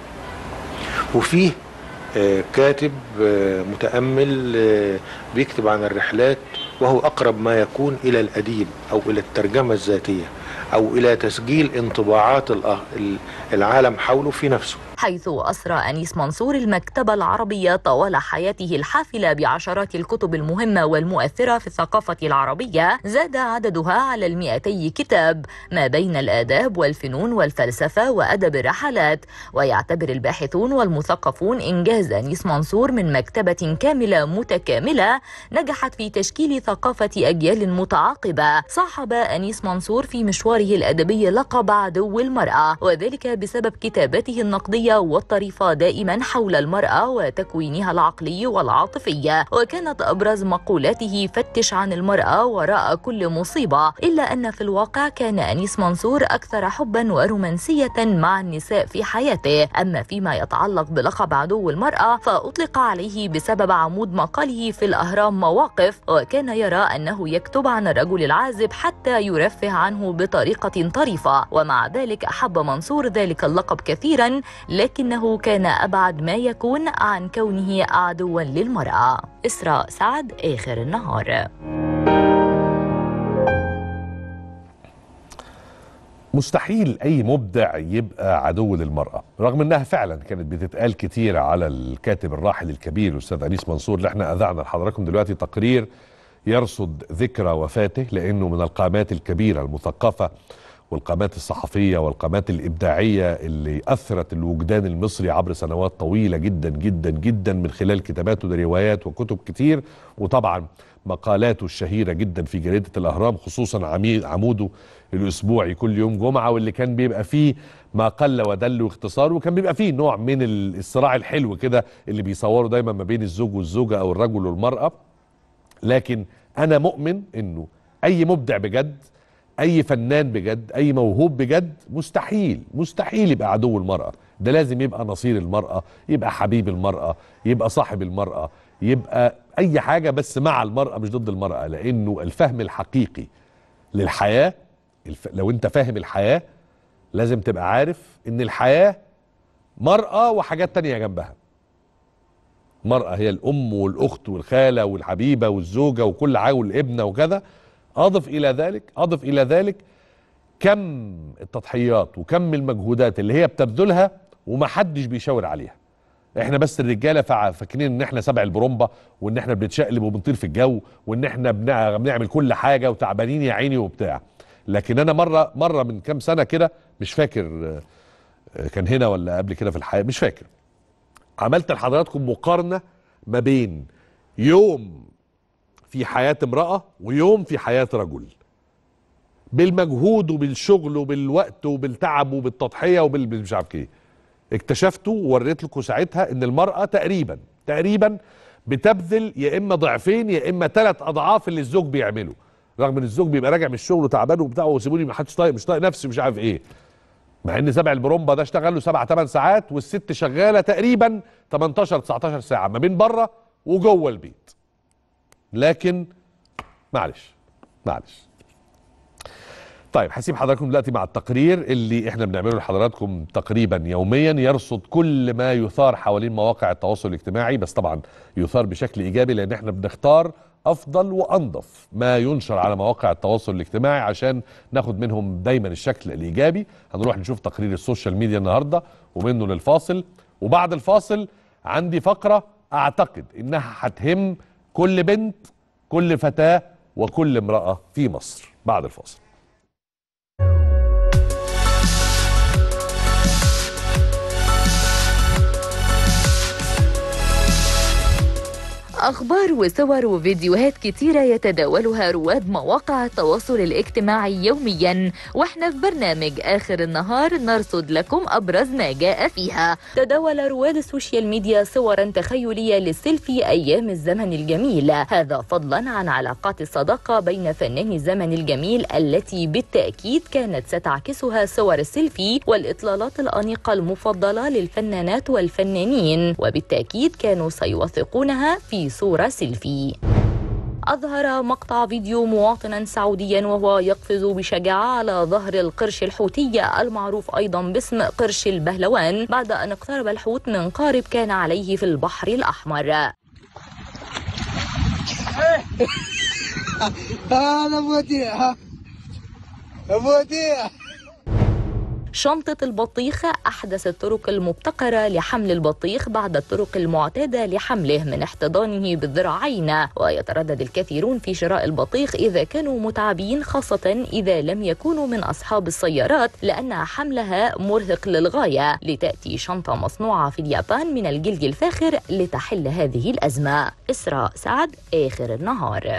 S18: وفيه آه، كاتب آه، متأمل آه، بيكتب عن الرحلات وهو أقرب ما يكون إلى الأديب أو إلى الترجمة الذاتية أو إلى تسجيل انطباعات الأ- العالم حوله في نفسه
S5: حيث أسرى أنيس منصور المكتبة العربية طوال حياته الحافلة بعشرات الكتب المهمة والمؤثرة في الثقافة العربية زاد عددها على المئتي كتاب ما بين الآداب والفنون والفلسفة وأدب الرحلات ويعتبر الباحثون والمثقفون إنجاز أنيس منصور من مكتبة كاملة متكاملة نجحت في تشكيل ثقافة أجيال متعاقبة صاحب أنيس منصور في مشواره الأدبي لقب عدو المرأة وذلك بسبب كتاباته النقدية والطريفة دائما حول المرأة وتكوينها العقلي والعاطفي وكانت أبرز مقولاته فتش عن المرأة وراء كل مصيبة إلا أن في الواقع كان أنيس منصور أكثر حبا ورومانسية مع النساء في حياته أما فيما يتعلق بلقب عدو المرأة فأطلق عليه بسبب عمود مقاله في الأهرام مواقف وكان يرى أنه يكتب عن الرجل العازب حتى يرفه عنه بطريقة طريفة ومع ذلك أحب منصور ذلك اللقب كثيرا لكنه كان أبعد ما يكون عن كونه عدوا للمرأة إسراء سعد آخر النهار
S1: مستحيل اي مبدع يبقى عدو للمراه رغم انها فعلا كانت بتتقال كتير على الكاتب الراحل الكبير الاستاذ انيس منصور اللي احنا اذعنا لحضراتكم دلوقتي تقرير يرصد ذكرى وفاته لانه من القامات الكبيره المثقفه والقامات الصحفيه والقامات الابداعيه اللي اثرت الوجدان المصري عبر سنوات طويله جدا جدا جدا من خلال كتاباته لروايات وكتب كتير وطبعا مقالاته الشهيره جدا في جريده الاهرام خصوصا عمي- عموده الاسبوعي كل يوم جمعه واللي كان بيبقى فيه ما قل ودل واختصار وكان بيبقى فيه نوع من ال- الصراع الحلو كده اللي بيصوروا دايما ما بين الزوج والزوجه او الرجل والمراه لكن انا مؤمن انه اي مبدع بجد اي فنان بجد اي موهوب بجد مستحيل مستحيل يبقى عدو المراه ده لازم يبقى نصير المراه يبقى حبيب المراه يبقى صاحب المراه يبقى اي حاجه بس مع المراه مش ضد المراه لانه الفهم الحقيقي للحياه الف... لو انت فاهم الحياه لازم تبقى عارف ان الحياه مراه وحاجات تانية جنبها مرأة هي الأم والأخت والخالة والحبيبة والزوجة وكل حاجة والابنة وكذا أضف إلى ذلك أضف إلى ذلك كم التضحيات وكم المجهودات اللي هي بتبذلها ومحدش بيشاور عليها احنا بس الرجاله فع- فاكرين ان احنا سبع البرومبا وان احنا بنتشقلب وبنطير في الجو وان احنا بنع- بنعمل كل حاجه وتعبانين يا عيني وبتاع لكن انا مره مره من كام سنه كده مش فاكر آه، آه، كان هنا ولا قبل كده في الحياه مش فاكر عملت لحضراتكم مقارنه ما بين يوم في حياه امراه ويوم في حياه رجل بالمجهود وبالشغل وبالوقت وبالتعب وبالتضحيه وبالمش عارف ايه اكتشفتوا ووريت لكم ساعتها ان المراه تقريبا تقريبا بتبذل يا اما ضعفين يا اما ثلاث اضعاف اللي الزوج بيعمله رغم ان الزوج بيبقى راجع من الشغل وتعبان وبتاع وسيبوني ما حدش طايق مش طايق نفسي مش عارف ايه مع ان سبع البرومبا ده اشتغل له سبع ثمان ساعات والست شغاله تقريبا 18 19 ساعه ما بين بره وجوه البيت لكن معلش معلش طيب هسيب حضراتكم دلوقتي مع التقرير اللي احنا بنعمله لحضراتكم تقريبا يوميا يرصد كل ما يثار حوالين مواقع التواصل الاجتماعي بس طبعا يثار بشكل ايجابي لان احنا بنختار افضل وانظف ما ينشر على مواقع التواصل الاجتماعي عشان ناخد منهم دايما الشكل الايجابي هنروح نشوف تقرير السوشيال ميديا النهارده ومنه للفاصل وبعد الفاصل عندي فقره اعتقد انها هتهم كل بنت كل فتاه وكل امراه في مصر بعد الفاصل
S5: أخبار وصور وفيديوهات كتيرة يتداولها رواد مواقع التواصل الاجتماعي يوميا واحنا في برنامج آخر النهار نرصد لكم أبرز ما جاء فيها تداول رواد السوشيال ميديا صورا تخيلية للسيلفي أيام الزمن الجميل هذا فضلا عن علاقات الصداقة بين فناني الزمن الجميل التي بالتأكيد كانت ستعكسها صور السيلفي والإطلالات الأنيقة المفضلة للفنانات والفنانين وبالتأكيد كانوا سيوثقونها في صورة سيلفي أظهر مقطع فيديو مواطنا سعوديا وهو يقفز بشجاعة على ظهر القرش الحوتي المعروف أيضا باسم قرش البهلوان بعد أن اقترب الحوت من قارب كان عليه في البحر الأحمر
S19: انا موديع موديع
S5: شنطة البطيخ أحدث الطرق المبتكرة لحمل البطيخ بعد الطرق المعتادة لحمله من احتضانه بالذراعين ويتردد الكثيرون في شراء البطيخ إذا كانوا متعبين خاصة إذا لم يكونوا من أصحاب السيارات لأن حملها مرهق للغاية لتأتي شنطة مصنوعة في اليابان من الجلد الفاخر لتحل هذه الأزمة إسراء سعد آخر النهار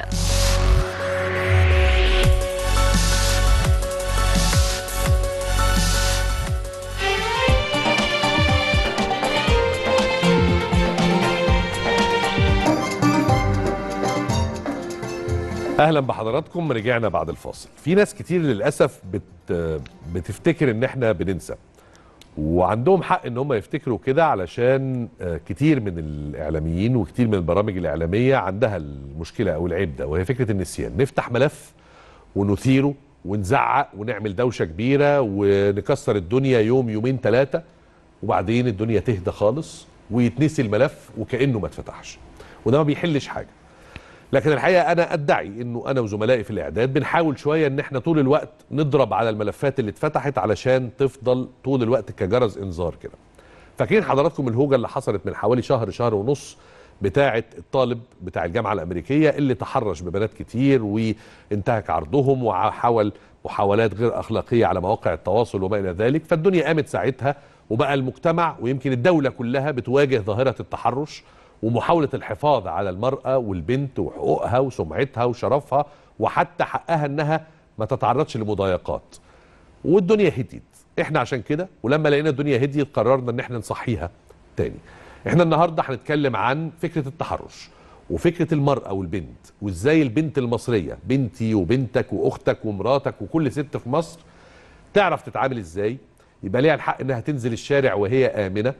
S1: اهلا بحضراتكم رجعنا بعد الفاصل في ناس كتير للاسف بت بتفتكر ان احنا بننسى وعندهم حق ان هم يفتكروا كده علشان آه، كتير من الاعلاميين وكتير من البرامج الاعلاميه عندها المشكله او العيب ده وهي فكره النسيان نفتح ملف ونثيره ونزعق ونعمل دوشه كبيره ونكسر الدنيا يوم يومين ثلاثه وبعدين الدنيا تهدى خالص ويتنسي الملف وكانه ما اتفتحش وده ما بيحلش حاجه لكن الحقيقه انا ادعي انه انا وزملائي في الاعداد بنحاول شويه ان احنا طول الوقت نضرب على الملفات اللي اتفتحت علشان تفضل طول الوقت كجرس انذار كده فاكرين حضراتكم الهوجه اللي حصلت من حوالي شهر شهر ونص بتاعه الطالب بتاع الجامعه الامريكيه اللي تحرش ببنات كتير وانتهك عرضهم وحاول محاولات غير اخلاقيه على مواقع التواصل وما الى ذلك فالدنيا قامت ساعتها وبقى المجتمع ويمكن الدوله كلها بتواجه ظاهره التحرش ومحاوله الحفاظ على المراه والبنت وحقوقها وسمعتها وشرفها وحتى حقها انها ما تتعرضش لمضايقات والدنيا هديت احنا عشان كده ولما لقينا الدنيا هديت قررنا ان احنا نصحيها تاني احنا النهارده هنتكلم عن فكره التحرش وفكره المراه والبنت وازاي البنت المصريه بنتي وبنتك واختك ومراتك وكل ست في مصر تعرف تتعامل ازاي يبقى ليها الحق انها تنزل الشارع وهي امنه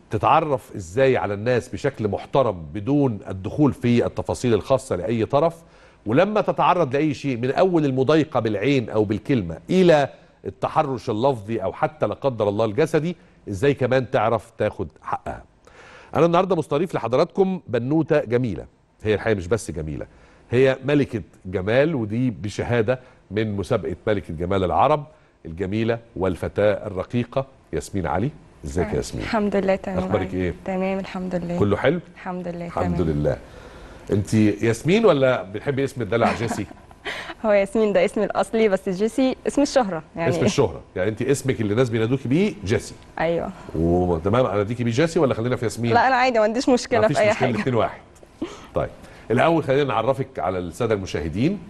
S1: تتعرف ازاي على الناس بشكل محترم بدون الدخول في التفاصيل الخاصه لاي طرف ولما تتعرض لاي شيء من اول المضايقه بالعين او بالكلمه الى التحرش اللفظي او حتى لا قدر الله الجسدي ازاي كمان تعرف تاخد حقها انا النهارده مستضيف لحضراتكم بنوته جميله هي الحقيقه مش بس جميله هي ملكه جمال ودي بشهاده من مسابقه ملكه جمال العرب الجميله والفتاه الرقيقه ياسمين علي ازيك يا ياسمين
S20: الحمد لله تمام
S1: اخبارك ايه
S20: تمام الحمد لله
S1: كله حلو
S20: الحمد لله
S1: الحمد
S20: تمام
S1: لله انت ياسمين ولا بتحبي اسم الدلع جيسي
S20: هو ياسمين ده اسمي الاصلي بس جيسي اسم الشهره يعني
S1: اسم الشهره يعني انت اسمك اللي الناس بينادوكي بيه جيسي
S20: ايوه
S1: وتمام اناديكي بيه جيسي ولا خلينا في ياسمين
S20: لا انا عادي ما عنديش مشكله
S1: مفيش
S20: في اي
S1: مشكله
S20: حاجه
S1: الاثنين واحد طيب الاول خلينا نعرفك على الساده المشاهدين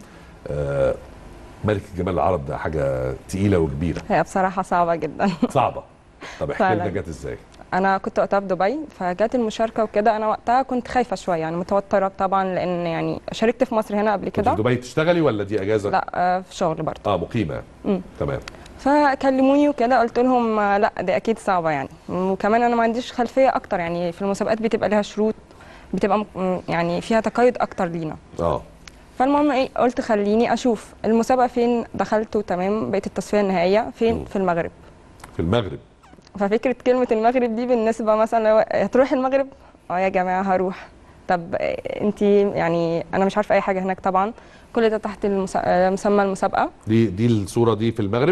S1: آه ملكه جمال العرب ده حاجه تقيله وكبيره
S20: هي بصراحه صعبه جدا
S1: صعبه طب احكي لنا
S20: فعلاً.
S1: جت ازاي
S20: انا كنت وقتها في دبي فجات المشاركه وكده انا وقتها كنت خايفه شويه يعني متوتره طبعا لان يعني شاركت في مصر هنا قبل
S1: كنت
S20: كده
S1: في دبي تشتغلي ولا دي اجازه
S20: لا آه، في شغل برضه
S1: اه مقيمه
S20: مم.
S1: تمام
S20: فكلموني وكده قلت لهم آه، لا دي اكيد صعبه يعني وكمان انا ما عنديش خلفيه اكتر يعني في المسابقات بتبقى لها شروط بتبقى م- يعني فيها تقيد اكتر لينا
S1: اه
S20: فالمهم ايه قلت خليني اشوف المسابقه فين دخلت وتمام بقيت التصفيه النهائيه فين في المغرب
S1: في المغرب
S20: ففكره كلمه المغرب دي بالنسبه مثلا لو هتروح المغرب اه يا جماعه هروح طب انت يعني انا مش عارفه اي حاجه هناك طبعا كل ده تحت المسا- آه، مسمى المسابقه
S1: دي دي الصوره دي في المغرب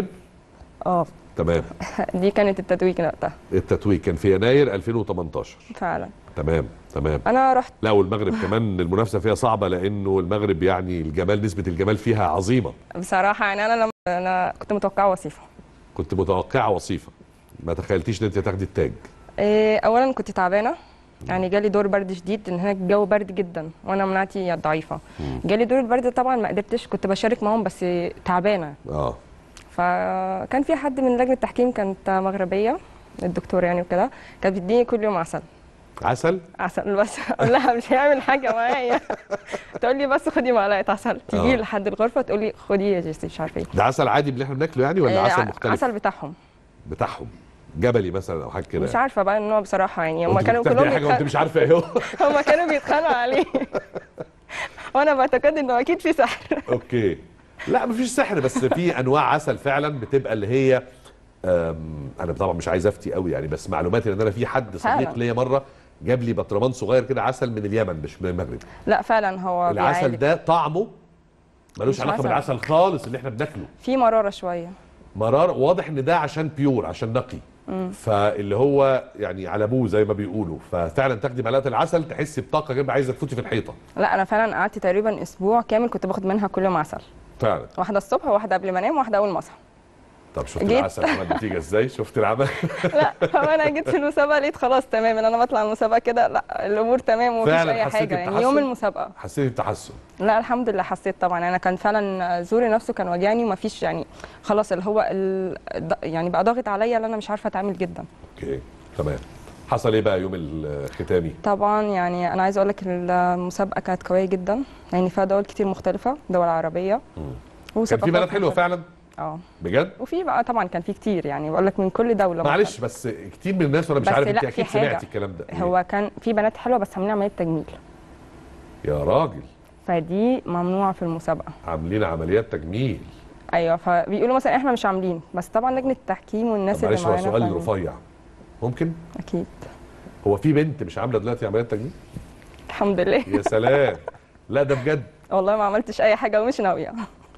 S20: اه
S1: تمام
S20: دي كانت التتويج وقتها
S1: التتويج كان في يناير 2018
S20: فعلا
S1: تمام تمام
S20: انا رحت
S1: لا والمغرب كمان المنافسه فيها صعبه لانه المغرب يعني الجمال نسبه الجمال فيها عظيمه
S20: بصراحه يعني انا لما انا كنت متوقعه وصيفه
S1: كنت متوقعه وصيفه ما تخيلتيش ان انت تاخدي التاج
S20: إيه، اولا كنت تعبانه يعني جالي دور برد شديد ان هناك الجو برد جدا وانا مناعتي ضعيفه جالي دور البرد طبعا ما قدرتش كنت بشارك معاهم بس تعبانه
S1: اه
S20: فكان في حد من لجنه التحكيم كانت مغربيه الدكتور يعني وكده كانت بتديني كل يوم عسل
S1: عسل
S20: عسل بس اقول لها مش هيعمل حاجه معايا تقول لي بس خدي معلقه عسل تيجي
S1: آه.
S20: لحد الغرفه تقول لي خدي يا جيسي مش عارفه ايه
S1: ده عسل عادي اللي احنا بناكله يعني ولا
S20: آه،
S1: عسل
S20: ع-
S1: مختلف
S20: عسل بتاعهم
S1: بتاعهم جبلي مثلا او حاجه كده
S20: مش عارفه بقى النوع بصراحه يعني هم
S1: وأنت
S20: كانوا
S1: بتاخدي
S20: كلهم
S1: حاجه وانت
S20: بيتخ-
S1: مش عارفه ايه هو
S20: هم كانوا بيتخانقوا عليه وانا بعتقد انه اكيد في سحر
S1: اوكي لا مفيش سحر بس في انواع عسل فعلا بتبقى اللي هي أم، انا طبعا مش عايز افتي قوي يعني بس معلوماتي ان انا في حد صديق
S20: فعلا.
S1: ليا مره جاب لي برطمان صغير كده عسل من اليمن مش من المغرب
S20: لا فعلا هو
S1: العسل
S20: بيعالج.
S1: ده طعمه ملوش
S20: مش
S1: علاقه
S20: عسل.
S1: بالعسل خالص اللي احنا بناكله
S20: في مراره شويه
S1: مرار واضح ان ده عشان بيور عشان نقي
S20: مم.
S1: فاللي هو يعني على ابوه زي ما بيقولوا ففعلا تاخدي معلقه العسل تحسي بطاقه كده عايزه تفوتي في الحيطه
S20: لا انا فعلا قعدت تقريبا اسبوع كامل كنت باخد منها كل يوم عسل
S1: فعلا
S20: واحده الصبح وواحده قبل ما انام وواحده اول ما اصحى
S1: طب شفت
S20: جيت.
S1: العسل عمل نتيجه ازاي شفت العمل
S20: لا هو انا جيت في المسابقه لقيت خلاص تمام ان انا بطلع المسابقه كده لا الامور تمام ومفيش
S1: فعلاً
S20: اي
S1: حسيتي
S20: حاجه يعني
S1: بتحسن؟
S20: يوم المسابقه
S1: حسيتي بتحسن
S20: لا الحمد لله حسيت طبعا انا كان فعلا زوري نفسه كان واجعني ومفيش يعني خلاص اللي هو ال... الض- يعني بقى ضاغط عليا ان انا مش عارفه اتعامل جدا
S1: اوكي تمام حصل ايه بقى يوم الختامي
S20: طبعا يعني انا عايزه اقول لك المسابقه كانت قويه جدا يعني فيها دول كتير مختلفه دول عربيه
S1: كان في
S20: وثقافات
S1: بنات حلوه
S20: مختلفة.
S1: فعلا
S20: اه
S1: بجد
S20: وفي بقى طبعا كان في كتير يعني بقول لك من كل دوله
S1: معلش بس كتير من الناس وانا مش
S20: بس
S1: عارف
S20: لا،
S1: انت
S20: في
S1: اكيد
S20: حاجة.
S1: سمعتي الكلام ده إيه؟
S20: هو كان في بنات حلوه بس عاملين عمليه تجميل
S1: يا راجل
S20: فدي ممنوعه في المسابقه
S1: عاملين عمليات تجميل
S20: ايوه فبيقولوا مثلا احنا مش عاملين بس طبعا لجنه التحكيم والناس
S1: طب
S20: اللي
S1: معلش هو
S20: معانا
S1: سؤال
S20: فاهمين.
S1: رفيع ممكن
S20: اكيد
S1: هو في بنت مش عامله دلوقتي عمليات تجميل
S20: الحمد لله
S1: يا سلام لا ده بجد
S20: والله ما عملتش اي حاجه ومش ناويه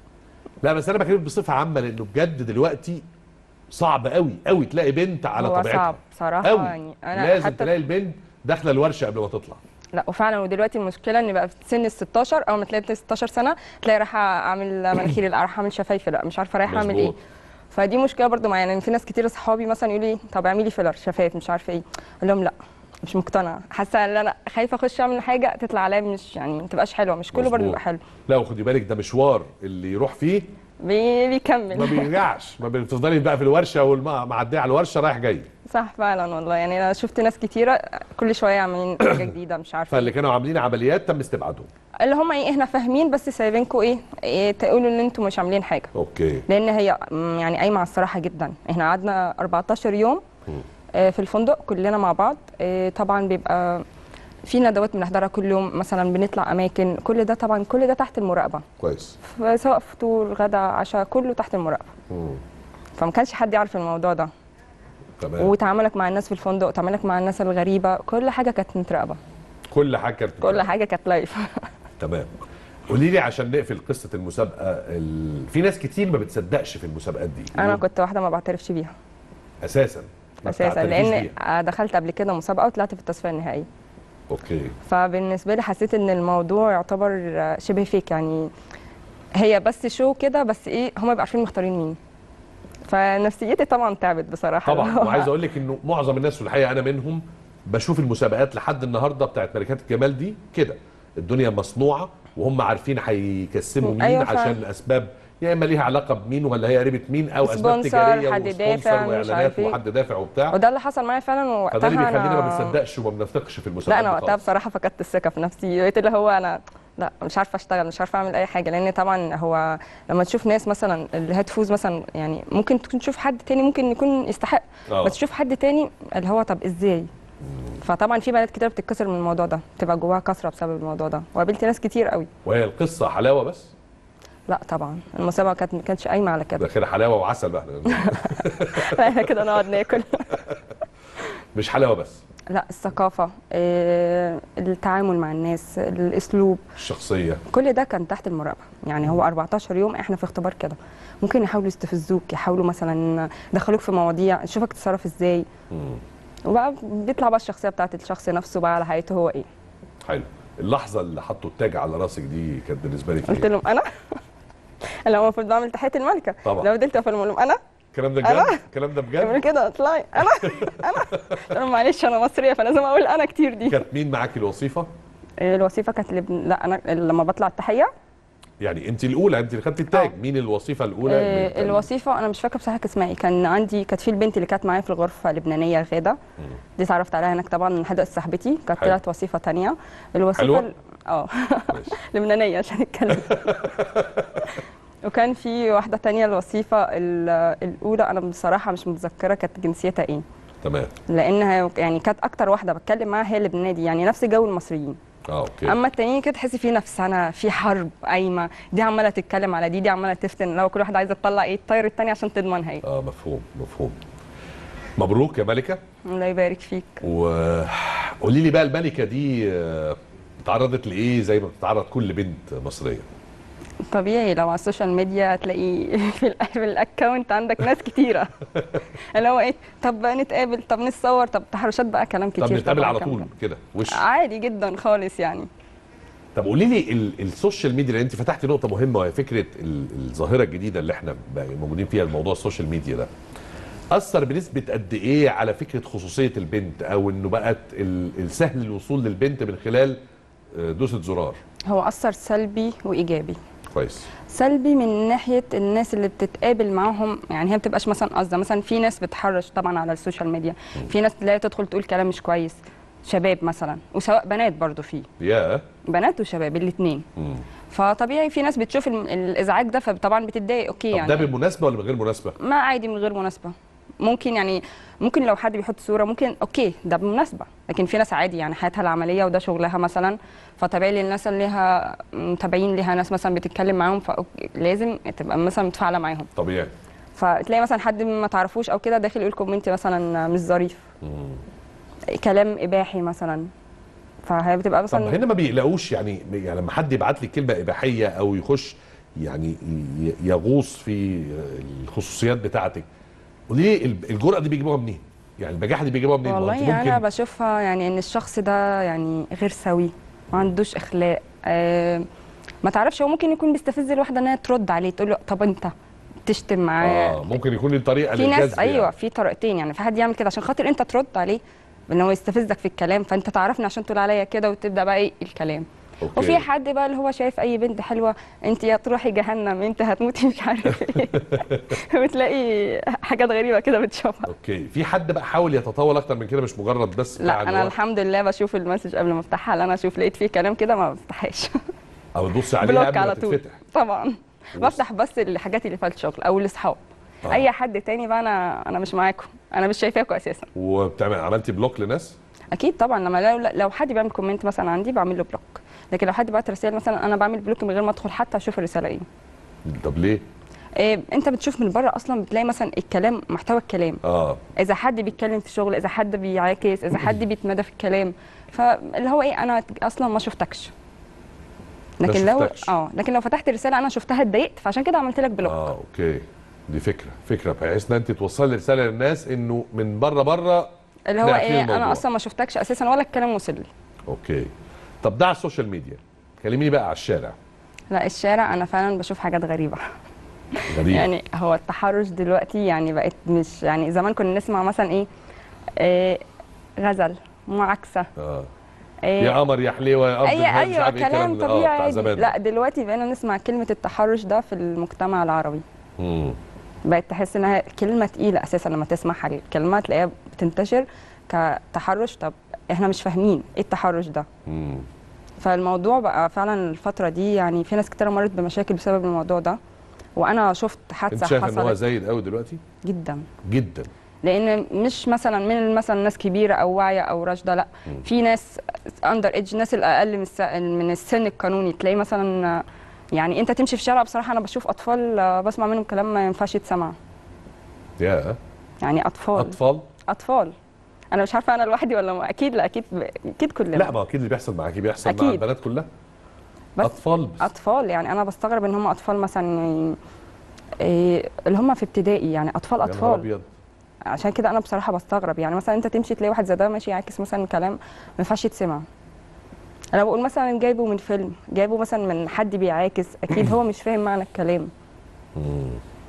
S1: لا بس انا بكلمك بصفه عامه لانه بجد دلوقتي صعب قوي قوي تلاقي بنت على
S20: هو
S1: طبيعتها
S20: صعب بصراحه
S1: قوي.
S20: يعني انا
S1: لازم
S20: حتى
S1: تلاقي البنت داخله الورشه قبل ما تطلع
S20: لا وفعلا ودلوقتي المشكله ان بقى في سن ال 16 اول ما تلاقي 16 سنه تلاقي رايحه اعمل مناخيري لا رايحه اعمل شفايفي لا مش عارفه رايحه اعمل ايه
S1: مظبوط.
S20: فدي مشكله برضو معايا يعني في ناس كتير اصحابي مثلا يقولوا لي طب اعملي فيلر شفايف مش عارفه ايه اقول لهم لا مش مقتنعه حاسه ان انا خايفه اخش اعمل حاجه تطلع عليا مش يعني ما تبقاش حلوه مش كله برضو
S1: مظبوط.
S20: بيبقى حلو
S1: لا وخدي بالك ده مشوار اللي يروح فيه
S20: بي- بيكمل
S1: ما بيرجعش ما بتفضلي بقى في الورشه والمعديه على الورشه رايح جاي
S20: صح فعلا والله يعني انا شفت ناس كتيره كل شويه عاملين حاجه جديده مش عارفه
S1: فاللي كانوا عاملين عمليات تم استبعادهم
S20: اللي هم ايه احنا فاهمين بس سايبينكم ايه, إيه تقولوا ان انتم مش عاملين حاجه
S1: اوكي
S20: لان هي م، يعني قايمه على الصراحه جدا احنا قعدنا 14 يوم آه، في الفندق كلنا مع بعض آه، طبعا بيبقى في ندوات بنحضرها كل يوم مثلا بنطلع اماكن كل ده طبعا كل ده تحت المراقبه
S1: كويس
S20: سواء فطور غدا عشاء كله تحت المراقبه
S1: مم.
S20: فما كانش حد يعرف الموضوع ده
S1: تمام
S20: وتعاملك مع الناس في الفندق وتعاملك مع الناس الغريبه كل حاجه كانت متراقبه
S1: كل حاجه كانت
S20: كل حاجه كانت لايف
S1: تمام قولي لي عشان نقفل قصه المسابقه ال... في ناس كتير ما بتصدقش في المسابقات دي
S20: انا كنت واحده ما بعترفش بيها
S1: اساسا ما
S20: اساسا
S1: بتعترفيش
S20: لان
S1: بيها.
S20: دخلت قبل كده مسابقه وطلعت في التصفيه النهائيه
S1: اوكي
S20: فبالنسبه لي حسيت ان الموضوع يعتبر شبه فيك يعني هي بس شو كده بس ايه هم بيبقوا عارفين مختارين مين فنفسيتي طبعا تعبت بصراحه
S1: طبعا وعايز اقول لك انه معظم الناس في الحقيقه انا منهم بشوف المسابقات لحد النهارده بتاعت ملكات الجمال دي كده الدنيا مصنوعه وهم عارفين هيكسبوا مين
S20: أيوة فعلا.
S1: عشان اسباب يا اما ليها علاقه بمين ولا هي قريبه مين او اسباب
S20: سبونسر،
S1: تجاريه
S20: حد
S1: وسبونسر
S20: دافع، مش
S1: واعلانات
S20: عارف إيه.
S1: وحد دافع وبتاع
S20: وده اللي حصل معايا فعلا وقتها
S1: فده اللي بيخلينا ما
S20: أنا-
S1: بنصدقش وما بنثقش في
S20: لا
S1: المسابقات
S20: انا
S1: دي
S20: وقتها
S1: خالص.
S20: بصراحه فقدت الثقه في نفسي بقيت اللي هو انا لا مش عارفه اشتغل مش عارفه اعمل اي حاجه لان طبعا هو لما تشوف ناس مثلا اللي هتفوز مثلا يعني ممكن تكون تشوف حد تاني ممكن يكون يستحق
S1: آه.
S20: بس تشوف حد تاني اللي هو طب ازاي فطبعا في بنات كتير بتتكسر من الموضوع ده بتبقى جواها كسره بسبب الموضوع ده وقابلت ناس كتير قوي
S1: وهي القصه حلاوه بس
S20: لا طبعا المسابقه كانت ما كانتش قايمه على كده
S1: ده كده حلاوه وعسل بقى
S20: احنا كده نقعد ناكل
S1: مش حلاوه بس
S20: لا الثقافه آه، التعامل مع الناس الاسلوب
S1: الشخصيه
S20: كل ده كان تحت المراقبه يعني هو 14 يوم احنا في اختبار كده ممكن يحاولوا يستفزوك يحاولوا مثلا يدخلوك في مواضيع نشوفك تتصرف ازاي وبقى بيطلع بقى الشخصيه بتاعت الشخص نفسه بقى على حياته هو ايه
S1: حلو اللحظه اللي حطوا التاج على راسك دي كانت بالنسبه لك
S20: قلت
S1: ايه؟
S20: لهم انا انا المفروض بعمل تحيه الملكه
S1: طبعا.
S20: لو فضلت اقول لهم انا
S1: الكلام ده
S20: أنا؟
S1: بجد الكلام ده
S20: يعملوا
S1: بجد
S20: كده اطلعي انا انا قلت لهم معلش انا مصريه فلازم اقول انا كتير دي
S1: كانت مين معاكي الوظيفه
S20: الوظيفه كانت لبن... لا انا لما بطلع التحيه
S1: يعني انت الاولى انت اللي خدتي التاج مين الوظيفه الاولى اللي
S20: آه، الوظيفه انا مش فاكره بصراحه كان اسمها ايه كان عندي كانت في البنت اللي كانت معايا في الغرفه لبنانيه غاده دي اتعرفت عليها هناك طبعا من حد صاحبتي كانت
S1: حلو.
S20: طلعت وظيفه تانية الوظيفه
S1: حلوة؟
S20: ال- اه لبنانيه عشان نتكلم وكان في واحده تانية الوظيفه ال- الاولى انا بصراحه مش متذكره كانت جنسيتها ايه
S1: تمام
S20: لانها يعني كانت اكتر واحده بتكلم معاها هي اللبنانيه دي يعني نفس جو المصريين
S1: اه اوكي
S20: اما التانيين كده تحسي في نفسنا في حرب قايمه دي عماله تتكلم على دي دي عماله تفتن لو كل واحده عايزه تطلع ايه الطير التاني عشان تضمنها ايه
S1: اه مفهوم مفهوم مبروك يا ملكه
S20: الله يبارك فيك
S1: وقولي لي بقى الملكه دي آه، اتعرضت لايه زي ما بتتعرض كل بنت مصريه
S20: طبيعي لو على السوشيال ميديا تلاقي في ال- في الاكونت عندك ناس كتيره اللي هو ايه طب نتقابل طب نتصور طب تحرشات بقى كلام كتير
S1: طب نتقابل
S20: طبعاً
S1: على
S20: كلام
S1: طول كده وش
S20: كده. عادي جدا خالص يعني
S1: طب قولي لي ال- السوشيال ميديا لان انت فتحتي نقطه مهمه وهي فكره ال- الظاهره الجديده اللي احنا بقى موجودين فيها الموضوع السوشيال ميديا ده اثر بنسبه قد ايه على فكره خصوصيه البنت او انه بقت ال- السهل الوصول للبنت من خلال آه، دوسه زرار
S20: هو اثر سلبي وايجابي
S1: كويس
S20: سلبي من ناحيه الناس اللي بتتقابل معاهم يعني هي ما بتبقاش مثلا قصده مثلا في ناس بتحرش طبعا على السوشيال ميديا في ناس تلاقي تدخل تقول كلام مش كويس شباب مثلا وسواء بنات برضو فيه
S1: يا
S20: بنات وشباب الاثنين
S1: مم.
S20: فطبيعي في ناس بتشوف الم- الازعاج ده فطبعا بتتضايق اوكي
S1: طب
S20: يعني
S1: ده بمناسبه ولا من غير مناسبه
S20: ما عادي من غير مناسبه ممكن يعني ممكن لو حد بيحط صوره ممكن اوكي ده بمناسبه لكن في ناس عادي يعني حياتها العمليه وده شغلها مثلا فطبيعي للناس اللي ليها متابعين ليها ناس مثلا بتتكلم معاهم فلازم تبقى مثلا متفاعله معاهم
S1: طبيعي
S20: فتلاقي مثلا حد ما تعرفوش او كده داخل يقول كومنت مثلا مش ظريف كلام اباحي مثلا فهي بتبقى
S1: طب
S20: مثلا
S1: هنا ما بيقلقوش يعني يعني لما حد يبعت لي كلمه اباحيه او يخش يعني ي- يغوص في الخصوصيات بتاعتك قولي لي الب- الجرأه دي بيجيبوها منين؟ يعني البجاحه دي بيجيبوها منين؟ ما أنت
S20: والله انا
S1: ممكن
S20: بشوفها يعني ان الشخص ده يعني غير سوي ما عندوش اخلاق آه ما تعرفش هو ممكن يكون بيستفز الواحده انها ترد عليه تقول له طب انت تشتم معاه
S1: اه ممكن يكون لي طريقه
S20: في ناس
S1: للجذب
S20: ايوه
S1: يعني.
S20: في طريقتين يعني في حد يعمل كده عشان خاطر انت ترد عليه ان هو يستفزك في الكلام فانت تعرفني عشان تقول عليا كده وتبدا بقى ايه الكلام
S1: أوكي.
S20: وفي حد بقى اللي هو شايف اي بنت حلوه انت يا تروحي جهنم انت هتموتي مش عارف ايه بتلاقي حاجات غريبه كده بتشوفها
S1: اوكي في حد بقى حاول يتطاول اكتر من كده مش مجرد بس
S20: لا
S1: بتاع
S20: انا
S1: اللي هو-
S20: الحمد لله بشوف المسج قبل ما افتحها لان انا اشوف لقيت فيه كلام كده ما بفتحهاش
S1: او تبص عليها
S20: بلوك
S1: قبل ما
S20: على طول
S1: تتفتح
S20: طبعا بفتح بس الحاجات اللي فيها الشغل او الاصحاب
S1: آه.
S20: اي حد تاني بقى انا انا مش معاكم انا مش شايفاكم اساسا
S1: وبتعمل عملتي بلوك لناس
S20: اكيد طبعا لما لو, لو حد بيعمل كومنت مثلا عندي بعمل له بلوك لكن لو حد بعت رسائل مثلا انا بعمل بلوك من غير ما ادخل حتى اشوف الرساله ايه
S1: طب ليه؟
S20: إيه انت بتشوف من بره اصلا بتلاقي مثلا الكلام محتوى الكلام
S1: اه
S20: اذا حد بيتكلم في شغل اذا حد بيعاكس اذا حد بيتمادى في الكلام فاللي هو ايه انا اصلا ما شفتكش
S1: ما
S20: لكن لو
S1: شفتكش.
S20: اه لكن لو فتحت رساله انا شفتها اتضايقت فعشان كده عملت لك بلوك
S1: اه اوكي دي فكره فكره بحيث ان انت توصلي رساله للناس انه من بره بره
S20: اللي هو
S1: إحنا عارفين
S20: ايه
S1: الموضوع.
S20: انا اصلا ما شفتكش اساسا ولا الكلام وصل لي
S1: اوكي طب ده على السوشيال ميديا كلميني بقى على الشارع
S20: لا الشارع انا فعلا بشوف حاجات غريبه
S1: غريب
S20: يعني هو التحرش دلوقتي يعني بقت مش يعني زمان كنا نسمع مثلا ايه, إيه غزل معاكسه
S1: اه
S20: إيه
S1: يا قمر يا حليوه يا قمر
S20: اي
S1: مش
S20: ايوه
S1: عارف إيه
S20: كلام
S1: الكلام ده.
S20: طبيعي
S1: اه بتاع
S20: عادي.
S1: زمان
S20: لا دلوقتي بقينا نسمع كلمه التحرش ده في المجتمع العربي
S1: امم
S20: بقت تحس انها كلمه تقيله اساسا لما تسمعها الكلمه تلاقيها بتنتشر كتحرش طب احنا مش فاهمين ايه التحرش ده
S1: امم
S20: فالموضوع بقى فعلا الفتره دي يعني في ناس كتير مرت بمشاكل بسبب الموضوع ده وانا شفت
S1: انت
S20: حادثه
S1: شايف ان هو
S20: حصلت
S1: زايد قوي دلوقتي
S20: جدا
S1: جدا
S20: لان مش مثلا من مثلا ناس كبيره او واعيه او راشده لا في ناس اندر ايدج الناس الاقل من الس- من السن القانوني تلاقي مثلا يعني انت تمشي في الشارع بصراحه انا بشوف اطفال آه، بسمع منهم كلام ما ينفعش يتسمع
S1: يا
S20: يعني اطفال
S1: اطفال
S20: اطفال انا مش عارفه انا لوحدي ولا ما- اكيد لا اكيد اكيد كلنا
S1: لا ما هو اكيد اللي بيحصل معاكي بيحصل مع
S20: أكيد.
S1: البنات كلها
S20: بس
S1: اطفال بس.
S20: اطفال يعني انا بستغرب ان هم اطفال مثلا يعني إيه اللي هم في ابتدائي يعني اطفال
S1: يا نهار
S20: اطفال
S1: ابيض
S20: عشان كده انا بصراحه بستغرب يعني مثلا انت تمشي تلاقي واحد زي ده ماشي يعكس مثلا كلام ما ينفعش يتسمع انا بقول مثلا جايبه من فيلم جايبه مثلا من حد بيعاكس اكيد هو مش فاهم معنى الكلام
S1: مم.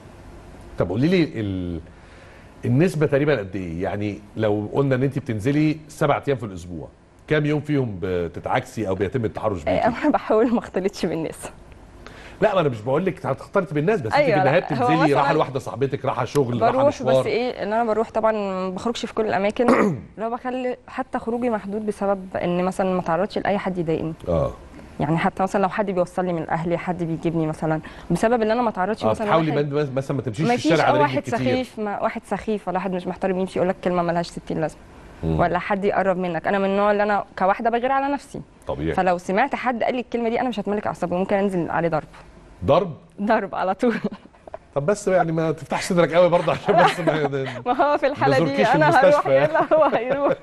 S1: طب قولي لي ال... النسبه تقريبا قد ايه يعني لو قلنا ان انت بتنزلي سبع ايام في الاسبوع كام يوم فيهم بتتعكسي او بيتم التحرش بيكي
S20: إيه، انا بحاول ما اختلطش بالناس
S1: لا ما انا مش بقول لك هتختلطي بالناس بس انت
S20: أيوة،
S1: في النهايه
S20: لا، هو
S1: بتنزلي
S20: مثلاً
S1: رايحه لواحده صاحبتك رايحه شغل رايحه
S20: بروح
S1: مشوار
S20: بس ايه ان انا بروح طبعا ما بخرجش في كل الاماكن اللي هو بخلي حتى خروجي محدود بسبب ان مثلا ما تعرضش لاي حد يضايقني
S1: اه
S20: يعني حتى مثلا لو حد بيوصلني من اهلي حد بيجيبني مثلا بسبب ان انا ما تعرضش
S1: اه
S20: مثلا
S1: بتحاولي
S20: واحد-
S1: من- مثلا ما تمشيش
S20: ما
S1: في الشارع
S20: فيش
S1: على
S20: اه
S1: رجلك
S20: واحد
S1: كتير
S20: سخيف ما واحد سخيف ولا واحد مش محترم يمشي يقول لك كلمه ملهاش 60 لازمه
S1: مم.
S20: ولا حد يقرب منك انا من النوع اللي انا كواحده بغير على نفسي
S1: طبيعي
S20: فلو سمعت حد قال لي الكلمه دي انا مش هتملك اعصابي ممكن انزل عليه ضرب
S1: ضرب
S20: ضرب على طول
S1: طب بس يعني ما تفتحش صدرك قوي برضه عشان بس ما
S20: ما هو في الحاله دي
S1: نزوركيش
S20: انا
S1: المستشفى
S20: هروح
S1: يعني.
S20: يلا هو هيروح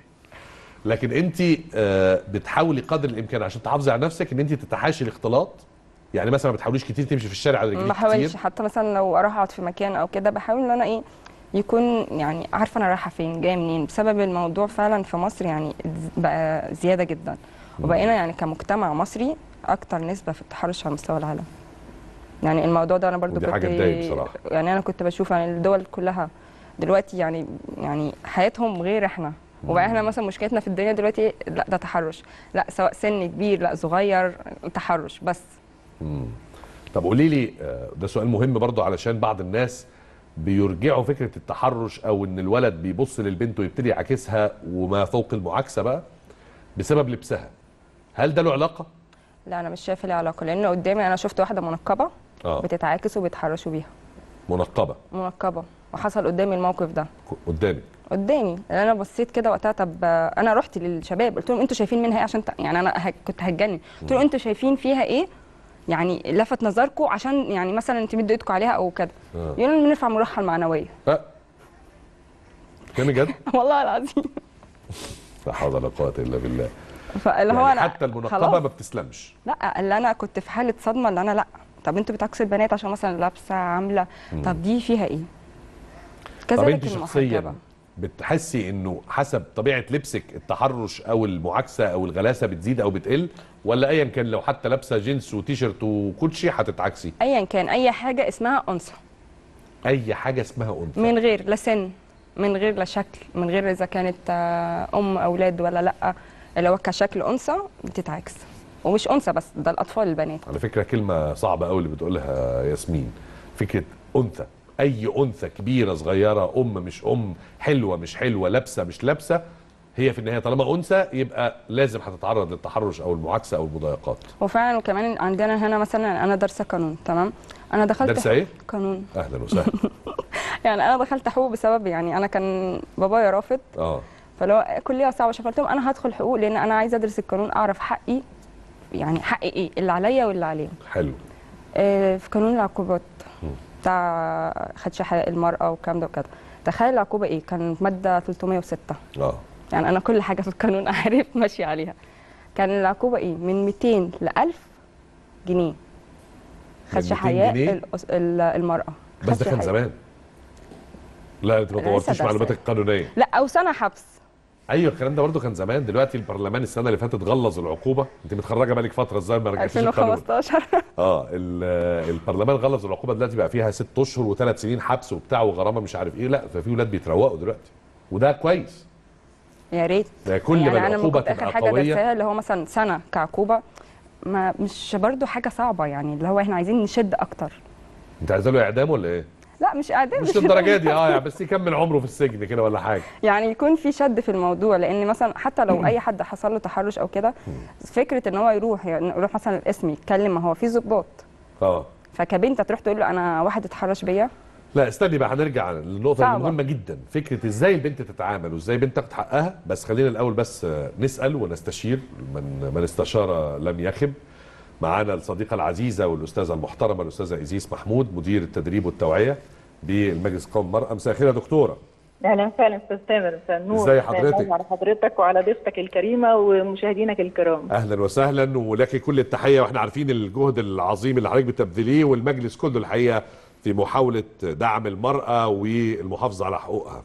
S1: لكن انت آه، بتحاولي قدر الامكان عشان تحافظي على نفسك ان انت تتحاشي الاختلاط يعني مثلا ما بتحاوليش كتير تمشي في الشارع على
S20: ما
S1: رجليك
S20: بحاولش
S1: كتير
S20: حتى مثلا لو اروح اقعد في مكان او كده بحاول ان انا ايه يكون يعني عارفه انا رايحه فين جايه منين بسبب الموضوع فعلا في مصر يعني بقى زياده جدا وبقينا يعني كمجتمع مصري اكتر نسبه في التحرش على مستوى العالم يعني الموضوع ده انا برضو
S1: ودي
S20: كنت
S1: حاجة تضايق بصراحة.
S20: يعني انا كنت بشوف يعني الدول كلها دلوقتي يعني يعني حياتهم غير احنا وبقى احنا مثلا مشكلتنا في الدنيا دلوقتي لا ده تحرش لا سواء سن كبير لا صغير تحرش بس
S1: مم. طب قولي لي آه، ده سؤال مهم برضو علشان بعض الناس بيرجعوا فكره التحرش او ان الولد بيبص للبنت ويبتدي يعاكسها وما فوق المعاكسه بقى بسبب لبسها هل ده له علاقه؟
S20: لا انا مش شايفه ليه علاقه لان قدامي انا شفت واحده منقبه
S1: اه
S20: بتتعاكس وبيتحرشوا بيها
S1: منقبه
S20: منقبه وحصل قدامي الموقف ده
S1: قدامك
S20: قدامي لان انا بصيت كده وقتها طب آه، انا رحت للشباب قلت لهم انتوا شايفين منها ايه عشان ت... يعني انا ه... كنت هتجنن قلت لهم انتوا شايفين فيها ايه يعني لفت نظركم عشان يعني مثلا تمدوا ايدكم عليها او كده
S1: آه.
S20: يقولوا لنا بنرفع مروحها المعنويه
S1: اه كلام جد؟
S20: والله العظيم
S1: لا حول ولا قوه الا بالله
S20: فاللي هو
S1: يعني
S20: انا
S1: حتى المنقبه
S20: خلاص.
S1: ما بتسلمش
S20: لا اللي انا كنت في حاله صدمه اللي انا لا طب انتوا بتعكسوا البنات عشان مثلا لابسه عامله
S1: مم.
S20: طب دي فيها ايه
S1: طب
S20: كذلك
S1: انت شخصيا
S20: المحجبه
S1: بتحسي انه حسب طبيعه لبسك التحرش او المعاكسه او الغلاسه بتزيد او بتقل ولا ايا كان لو حتى لابسه جينز وتيشرت وكوتشي هتتعكسي
S20: ايا كان اي حاجه اسمها انثى
S1: اي حاجه اسمها انثى
S20: من غير لا سن من غير لا شكل من غير اذا كانت آه، ام اولاد ولا لا اللي هو كشكل انثى بتتعكس ومش انثى بس ده الاطفال البنات
S1: على فكره كلمه صعبه قوي اللي بتقولها ياسمين فكره انثى اي انثى كبيره صغيره ام مش ام حلوه مش حلوه لابسه مش لابسه هي في النهايه طالما انثى يبقى لازم هتتعرض للتحرش او المعاكسه او المضايقات
S20: وفعلا وكمان عندنا هنا مثلا انا دارسه قانون تمام انا دخلت
S1: دارسة إيه؟
S20: قانون
S1: اهلا وسهلا
S20: يعني انا دخلت حقوق بسبب يعني انا كان بابايا رافض
S1: اه
S20: فلو كليه صعبه فقلت لهم انا هدخل حقوق لان انا عايزه ادرس القانون اعرف حقي يعني حقي ايه اللي عليا واللي عليهم
S1: حلو
S20: آه، في قانون العقوبات بتاع خدش حقوق المرأة والكلام ده وكده تخيل العقوبة ايه كان مادة 306
S1: اه
S20: يعني انا كل حاجة في القانون عارف ماشي عليها كان العقوبة ايه من 200 ل 1000 جنيه خدش
S1: 200
S20: حياء
S1: جنيه؟
S20: الأس- ال- المرأة
S1: بس
S20: خدش
S1: ده كان
S20: حياء.
S1: زمان لا انت ما
S20: أنا لسه
S1: طورتيش
S20: دارسة.
S1: معلوماتك القانونيه
S20: لا او سنة حبس
S1: ايوه الكلام ده برضه كان زمان دلوقتي البرلمان السنه اللي فاتت غلظ العقوبه انت متخرجه بقالك فتره ازاي ما رجعتيش القانون
S20: 2015
S1: اه ال- البرلمان غلظ العقوبه دلوقتي بقى فيها ست اشهر وثلاث سنين حبس وبتاع وغرامه مش عارف ايه لا ففي ولاد بيتروقوا دلوقتي وده كويس
S20: يا ريت
S1: ده كل
S20: يعني
S1: ما
S20: انا لما
S1: العقوبه
S20: كنت اخر
S1: تبقى
S20: حاجة
S1: قويه
S20: درسها اللي هو مثلا سنة كعقوبة ما مش برضو حاجة صعبة يعني اللي هو احنا عايزين نشد اكتر
S1: انت عايزه له اعدام ولا ايه؟
S20: لا مش اعدام
S1: مش للدرجه دي اه يعني بس يكمل عمره في السجن كده ولا حاجه
S20: يعني يكون في شد في الموضوع لان مثلا حتى لو اي حد حصل له تحرش او كده فكره ان هو يروح يعني يروح مثلا القسم يتكلم ما هو في ضباط
S1: اه
S20: فكبنت تروح تقول له انا واحد اتحرش بيا
S1: لا استني بقى هنرجع للنقطه
S20: صعبة.
S1: المهمه جدا فكره ازاي البنت تتعامل وازاي البنت تاخد حقها بس خلينا الاول بس آه، نسال ونستشير من من استشار لم يخب معانا الصديقه العزيزه والاستاذه المحترمه الاستاذه ايزيس محمود مدير التدريب والتوعيه بالمجلس القومي للمراه مساء الخير يا دكتوره
S21: اهلا وسهلا استاذ تامر مساء النور
S1: ازاي
S21: مساء
S1: حضرتك؟
S21: النور على حضرتك وعلى ضيفتك الكريمه ومشاهدينك الكرام
S1: اهلا وسهلا ولك كل التحيه واحنا عارفين الجهد العظيم اللي حضرتك بتبذليه والمجلس كله الحقيقه في محاوله دعم المراه والمحافظه على حقوقها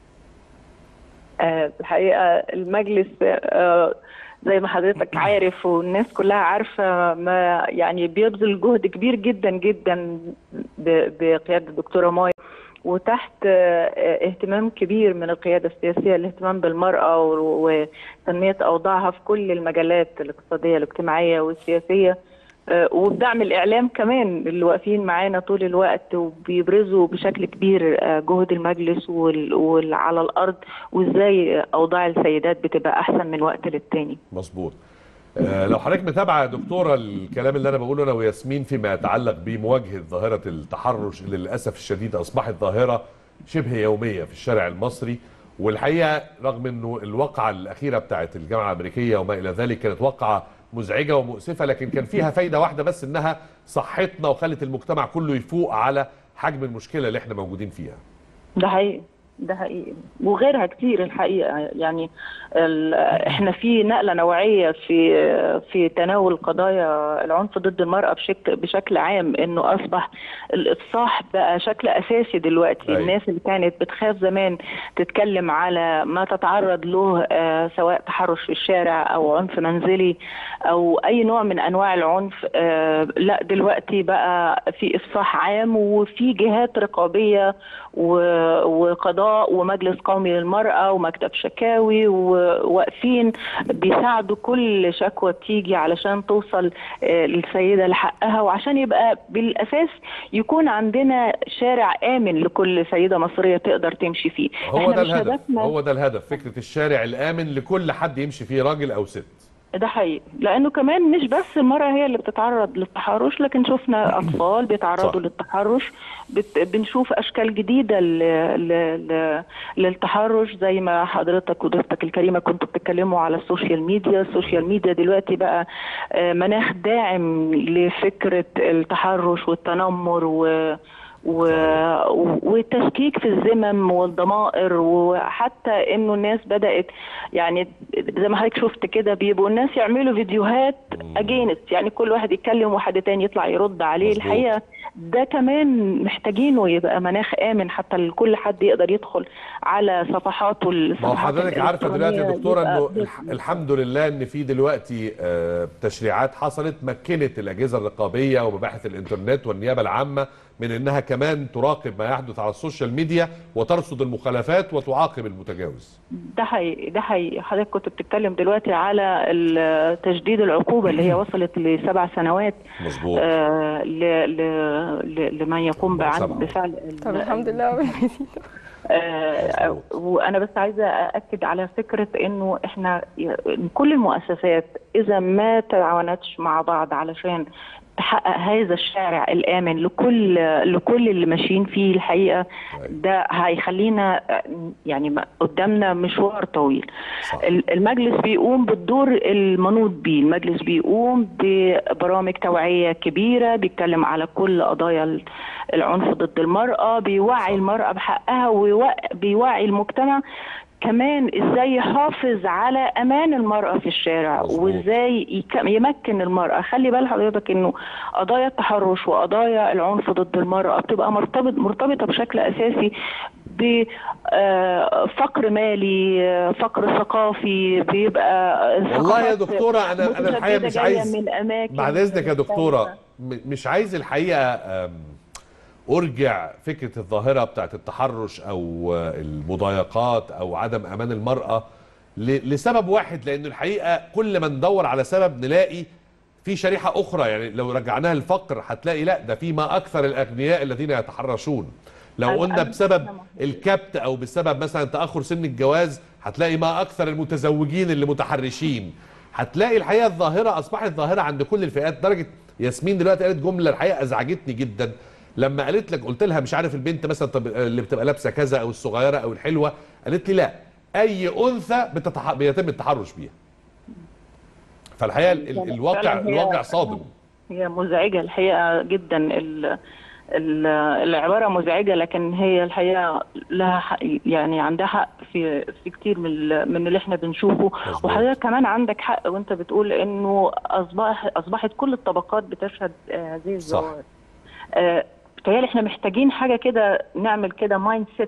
S21: آه، الحقيقه المجلس آه، زي ما حضرتك عارف والناس كلها عارفه ما يعني بيبذل جهد كبير جدا جدا ب- بقياده الدكتوره ماي وتحت آه، اهتمام كبير من القياده السياسيه الاهتمام بالمراه و- وتنميه اوضاعها في كل المجالات الاقتصاديه الاجتماعيه والسياسيه آه، وبدعم الاعلام كمان اللي واقفين معانا طول الوقت وبيبرزوا بشكل كبير آه، جهد المجلس وال- وعلى الارض وازاي اوضاع السيدات بتبقى احسن من وقت للتاني
S1: مظبوط آه، لو حضرتك متابعه يا دكتوره الكلام اللي انا بقوله انا وياسمين فيما يتعلق بمواجهه ظاهره التحرش اللي للاسف الشديد اصبحت ظاهره شبه يوميه في الشارع المصري والحقيقه رغم انه الواقعه الاخيره بتاعت الجامعه الامريكيه وما الى ذلك كانت واقعه مزعجه ومؤسفه لكن كان فيها فايده واحده بس انها صحتنا وخلت المجتمع كله يفوق على حجم المشكله اللي احنا موجودين فيها
S21: ده حقيقي ده حقيقي وغيرها كتير الحقيقه يعني ال- احنا في نقله نوعيه في في تناول قضايا العنف ضد المراه بشكل بشكل عام انه اصبح الافصاح بقى شكل اساسي دلوقتي
S22: أيوة.
S21: الناس اللي كانت بتخاف زمان تتكلم على ما تتعرض له آه، سواء تحرش في الشارع او عنف منزلي او اي نوع من انواع العنف آه، لا دلوقتي بقى في افصاح عام وفي جهات رقابيه و- وقضاء ومجلس قومي للمراه ومكتب شكاوي وواقفين بيساعدوا كل شكوى بتيجي علشان توصل آه، للسيده لحقها وعشان يبقى بالاساس يكون عندنا شارع امن لكل سيده مصريه تقدر تمشي فيه
S1: هو
S21: إحنا
S1: ده
S21: مش
S1: الهدف
S21: هدفنا-
S1: هو ده الهدف فكره الشارع الامن لكل حد يمشي فيه راجل او ست
S21: ده حقيقي لانه كمان مش بس المراه هي اللي بتتعرض للتحرش لكن شفنا اطفال بيتعرضوا
S1: صح.
S21: للتحرش بت... بنشوف اشكال جديده ل... ل... ل... للتحرش زي ما حضرتك وضيفتك الكريمه كنتوا بتتكلموا على السوشيال ميديا السوشيال ميديا دلوقتي بقى آه، مناخ داعم لفكره التحرش والتنمر و... و... و- والتشكيك في الذمم والضمائر وحتى انه الناس بدات يعني زي ما حضرتك شفت كده بيبقوا الناس يعملوا فيديوهات اجينست يعني كل واحد يتكلم وحد تاني يطلع يرد عليه
S1: مظبوط.
S21: الحقيقه ده كمان محتاجينه يبقى مناخ امن حتى لكل حد يقدر يدخل على صفحاته
S1: ما هو
S21: الصفحات
S1: حضرتك عارفه دلوقتي يا
S21: الإلكترونية
S1: دكتوره
S21: يبقى
S1: انه
S21: بس-
S1: الح- الحمد لله ان في دلوقتي آه، تشريعات حصلت مكنت الاجهزه الرقابيه ومباحث الانترنت والنيابه العامه من انها كمان تراقب ما يحدث على السوشيال ميديا وترصد المخالفات وتعاقب المتجاوز
S21: ده حقيقي ده حقيقي حضرتك كنت بتتكلم دلوقتي على ال- تجديد العقوبه اللي هي وصلت لسبع سنوات
S1: مظبوط
S21: آه ل ل ل لمن يقوم بعد
S1: سبعة.
S21: بفعل ال-
S20: طب الحمد لله
S21: آه، وانا بس عايزه ااكد على فكره انه احنا ي- كل المؤسسات اذا ما تعاونتش مع بعض علشان تحقق هذا الشارع الامن لكل لكل اللي ماشيين فيه الحقيقه ده هيخلينا آه، يعني ما- قدامنا مشوار طويل ال- المجلس بيقوم بالدور المنوط بيه المجلس بيقوم ببرامج توعيه كبيره بيتكلم على كل قضايا ال- العنف ضد المراه بيوعي المراه بحقها وبيوعي المجتمع كمان ازاي يحافظ على امان المراه في الشارع وازاي يك- يمكن المراه خلي بال حضرتك انه قضايا التحرش وقضايا العنف ضد المراه بتبقى مرتبط مرتبطه بشكل اساسي بفقر مالي آه، فقر ثقافي بيبقى
S1: والله يا
S21: ثقافات
S1: دكتوره انا انا الحقيقه
S21: متجددة
S1: مش
S21: جاية
S1: عايز
S21: من اماكن
S1: بعد اذنك يا
S21: مختلفة.
S1: دكتوره م- مش عايز الحقيقه أم، ارجع فكره الظاهره بتاعت التحرش او آه، المضايقات او عدم امان المراه ل- لسبب واحد لان الحقيقه كل ما ندور على سبب نلاقي في شريحه اخرى يعني لو رجعناها الفقر هتلاقي لا ده في ما اكثر الاغنياء الذين يتحرشون لو
S21: أنا-
S1: قلنا
S21: أنا-
S1: بسبب الكبت او بسبب مثلا تاخر سن الجواز هتلاقي ما اكثر المتزوجين اللي متحرشين هتلاقي الحقيقه الظاهره اصبحت ظاهره عند كل الفئات درجه ياسمين دلوقتي قالت جمله الحقيقه ازعجتني جدا لما قالت لك قلت لها مش عارف البنت مثلا طب اللي بتبقى لابسه كذا او الصغيره او الحلوه قالت لي لا اي انثى بتتح... بيتم التحرش بيها فالحقيقه ال- ال- الواقع
S21: فعلاً هي-
S1: الواقع صادم
S21: هي مزعجة الحقيقة جدا ال ال العبارة مزعجة لكن هي الحقيقة لها حق يعني عندها حق في في كتير من ال- من اللي احنا بنشوفه
S1: مظبوط.
S21: وحضرتك كمان عندك حق وانت بتقول انه اصبح اصبحت كل الطبقات بتشهد آه، هذه الظواهر آه، بتهيألي احنا محتاجين حاجة كده نعمل كده مايند سيت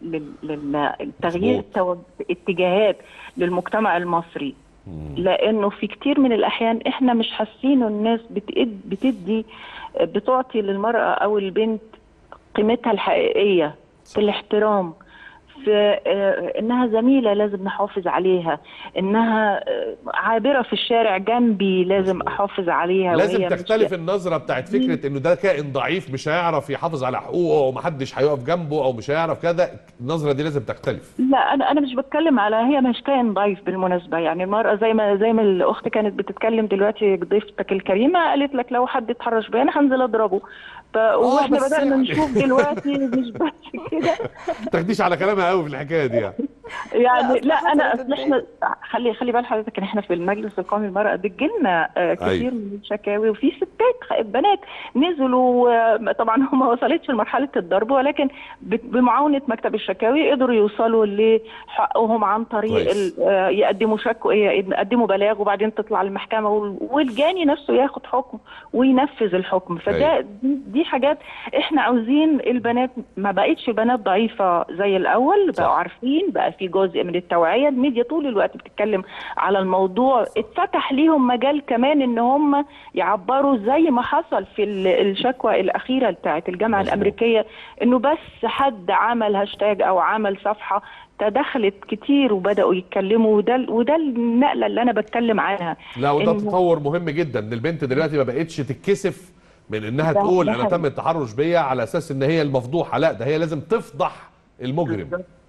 S21: للتغيير
S1: مظبوط.
S21: اتجاهات للمجتمع المصري لانه في كتير من الاحيان احنا مش حاسين إن الناس بتد بتدي بتعطي للمراه او البنت قيمتها الحقيقيه في الاحترام في آه، انها زميله لازم نحافظ عليها انها آه، عابره في الشارع جنبي لازم احافظ عليها
S1: لازم
S21: وهي مش-
S1: تختلف النظره بتاعت فكره انه ده كائن ضعيف مش هيعرف يحافظ على حقوقه او محدش هيقف جنبه او مش هيعرف كذا النظره دي لازم تختلف
S21: لا انا انا مش بتكلم على هي مش كائن ضعيف بالمناسبه يعني المراه زي ما زي ما الاخت كانت بتتكلم دلوقتي ضيفتك الكريمه قالت لك لو حد اتحرش بيا انا هنزل اضربه ف... واحنا
S1: بس
S21: بدانا
S1: يعني-
S21: نشوف دلوقتي مش بس كده
S1: ما تاخديش على كلامها قوي في الحكايه دي يعني
S21: يعني لا انا اصل احنا خلي خلي بال حضرتك ان احنا في المجلس القومي للمراه بتجيلنا آه، كتير
S1: أيوة.
S21: من الشكاوي وفي ستات خ- بنات نزلوا آه، طبعا هم ما وصلتش لمرحله الضرب ولكن ب- بمعاونه مكتب الشكاوي قدروا يوصلوا لحقهم عن طريق
S1: كويس.
S21: ال- آه، يقدموا شكوى يقدموا بلاغ وبعدين تطلع المحكمه وال- والجاني نفسه ياخد حكم وينفذ الحكم فده
S1: أيوة.
S21: دي, دي حاجات احنا عاوزين البنات ما بقتش بنات ضعيفه زي الاول بقوا عارفين بقى في جزء من التوعيه الميديا طول الوقت بتتكلم على الموضوع اتفتح ليهم مجال كمان ان هم يعبروا زي ما حصل في ال- الشكوى الاخيره بتاعت الجامعه الامريكيه انه بس حد عمل هاشتاج او عمل صفحه تدخلت كتير وبداوا يتكلموا وده وده النقله اللي انا بتكلم عنها
S1: لا وده
S21: إنه-
S1: تطور مهم جدا ان البنت دلوقتي ما بقتش تتكسف من انها
S21: ده-
S1: تقول
S21: ده
S1: انا
S21: حقيقي.
S1: تم التحرش بيا على اساس ان هي المفضوحه لا ده هي لازم تفضح المجرم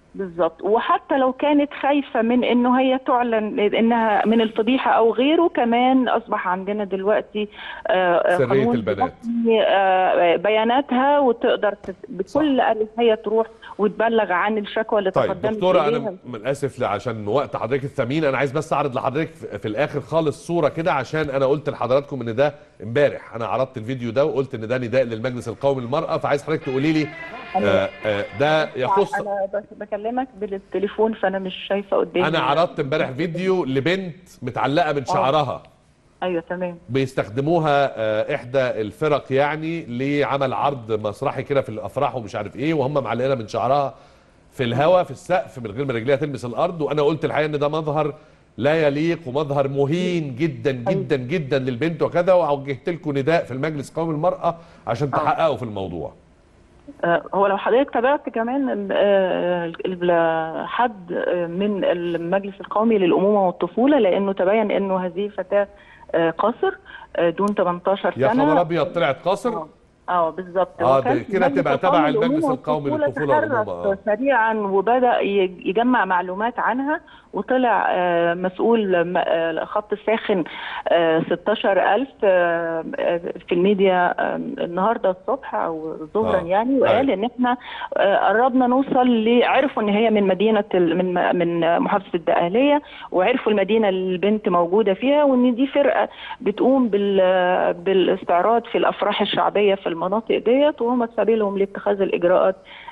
S21: بالظبط وحتى لو كانت خايفة من انه هي تعلن انها من الفضيحة او غيره كمان اصبح عندنا دلوقتي آه، آه،
S1: سرية
S21: قانون
S1: البيانات.
S21: بيحمي، آه، بياناتها وتقدر تس- بكل اريحية تروح وتبلغ عن الشكوى اللي
S1: طيب
S21: تقدمت
S1: دكتوره
S21: إليها.
S1: انا من اسف لا عشان وقت حضرتك الثمين انا عايز بس اعرض لحضرتك في في الاخر خالص صوره كده عشان انا قلت لحضراتكم ان ده امبارح انا عرضت الفيديو ده وقلت ان ده نداء للمجلس القومي للمراه فعايز حضرتك تقولي لي آه آه ده يخص
S21: انا بس بكلمك بالتليفون فانا مش شايفه قدامي
S1: انا عرضت امبارح فيديو لبنت متعلقه من شعرها
S21: ايوه تمام
S1: بيستخدموها آه، احدى الفرق يعني لعمل عرض مسرحي كده في الافراح ومش عارف ايه وهم معلقينها من شعرها في الهواء في السقف من غير ما رجليها تلمس الارض وانا قلت الحقيقه ان ده مظهر لا يليق ومظهر مهين جدا جدا جدا للبنت وكذا ووجهت لكم نداء في المجلس القومي للمراه عشان تحققوا في الموضوع
S21: آه، هو لو حضرتك تابعت كمان آه، ال- حد آه، من المجلس القومي للأمومة والطفولة لأنه تبين أنه هذه فتاة آه، قاصر آه، دون 18 سنة
S1: يا خبر ابيض طلعت قاصر
S21: اه بالظبط
S1: آه،
S21: وكان
S1: ده كده
S21: المجلس
S1: تبقى تبع
S21: القومي
S1: المجلس
S21: للأمومة
S1: القومي
S21: والطفولة
S1: للطفولة والأمومة،
S21: تحرك
S1: آه.
S21: سريعا وبدأ يج- يجمع معلومات عنها وطلع آه، مسؤول م- آه، خط الساخن آه، 16000 آه، آه، في الميديا آه، النهارده الصبح او ظهرا
S2: آه.
S21: يعني وقال ان احنا آه، قربنا نوصل ل عرفوا ان هي من مدينه ال- من م- من محافظه الدقهليه وعرفوا المدينه اللي البنت موجوده فيها وان دي فرقه بتقوم بال بالاستعراض في الافراح الشعبيه في المناطق ديت وهم سبيلهم لاتخاذ الاجراءات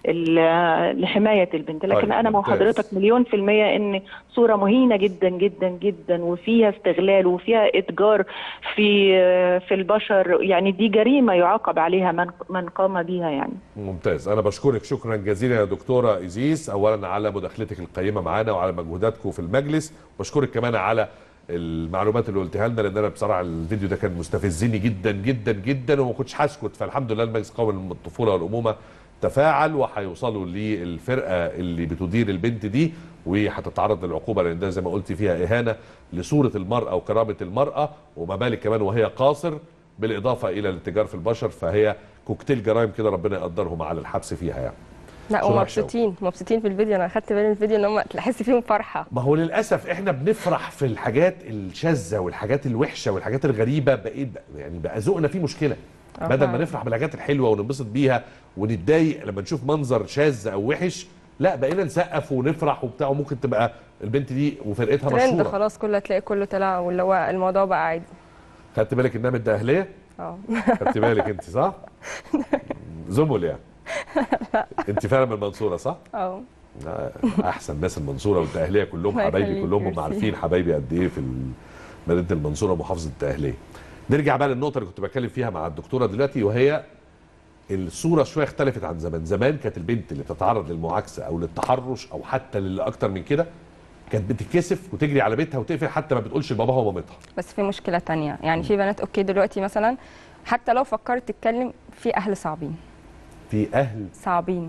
S21: ال- لحمايه البنت لكن
S2: طيب،
S21: انا مع
S2: ممتاز.
S21: حضرتك مليون في المية ان صورة مهينة جدا جدا جدا وفيها استغلال وفيها اتجار في في البشر يعني دي جريمة يعاقب عليها من من قام بها يعني
S1: ممتاز انا بشكرك شكرا جزيلا يا دكتوره ايزيس اولا على مداخلتك القيمه معانا وعلى مجهوداتكم في المجلس وبشكرك كمان على المعلومات اللي قلتها لنا لان انا بصراحه الفيديو ده كان مستفزني جدا جدا جدا وما كنتش هسكت فالحمد لله المجلس القومي للطفوله والامومه تفاعل وهيوصلوا للفرقه اللي بتدير البنت دي وهتتعرض للعقوبه لان ده زي ما قلت فيها اهانه لصوره المراه وكرامه المراه وما بالك كمان وهي قاصر بالاضافه الى الاتجار في البشر فهي كوكتيل جرائم كده ربنا يقدرهم على الحبس فيها يعني
S20: لا
S1: صورة
S20: ومبسوطين مبسوطين في الفيديو انا اخدت بالي من الفيديو ان هم تحس فيهم فرحه
S1: ما هو للاسف احنا بنفرح في الحاجات الشاذه والحاجات الوحشه والحاجات الغريبه بقيت يعني بقى ذوقنا فيه مشكله
S20: آه
S1: بدل ما
S20: فعلا.
S1: نفرح بالحاجات الحلوه وننبسط بيها ونتضايق لما نشوف منظر شاذ او وحش لا بقينا نسقف ونفرح وبتاع وممكن تبقى البنت دي وفرقتها
S20: ترند
S1: مشهوره
S20: خلاص كله تلاقي كله طلع واللي هو الموضوع بقى عادي
S1: خدت بالك انها من الدقهليه
S20: اه
S1: خدت بالك انت صح زمل يعني انت فعلا من المنصوره صح
S20: اه
S1: آه، احسن ناس المنصوره والدقهليه كلهم
S20: الله
S1: حبايبي
S20: يخليك،
S1: كلهم هم
S20: ميرسي.
S1: عارفين حبايبي قد ايه في ال- مدينه المنصوره ومحافظه الدقهليه نرجع بقى للنقطه اللي كنت بتكلم فيها مع الدكتوره دلوقتي وهي الصوره شويه اختلفت عن زمان زمان كانت البنت اللي تتعرض للمعاكسه او للتحرش او حتى للي اكتر من كده كانت بتتكسف وتجري على بيتها وتقفل حتى ما بتقولش لباباها ومامتها
S20: بس في مشكله تانية يعني في بنات اوكي دلوقتي مثلا حتى لو فكرت تتكلم في اهل صعبين
S1: في اهل
S20: صعبين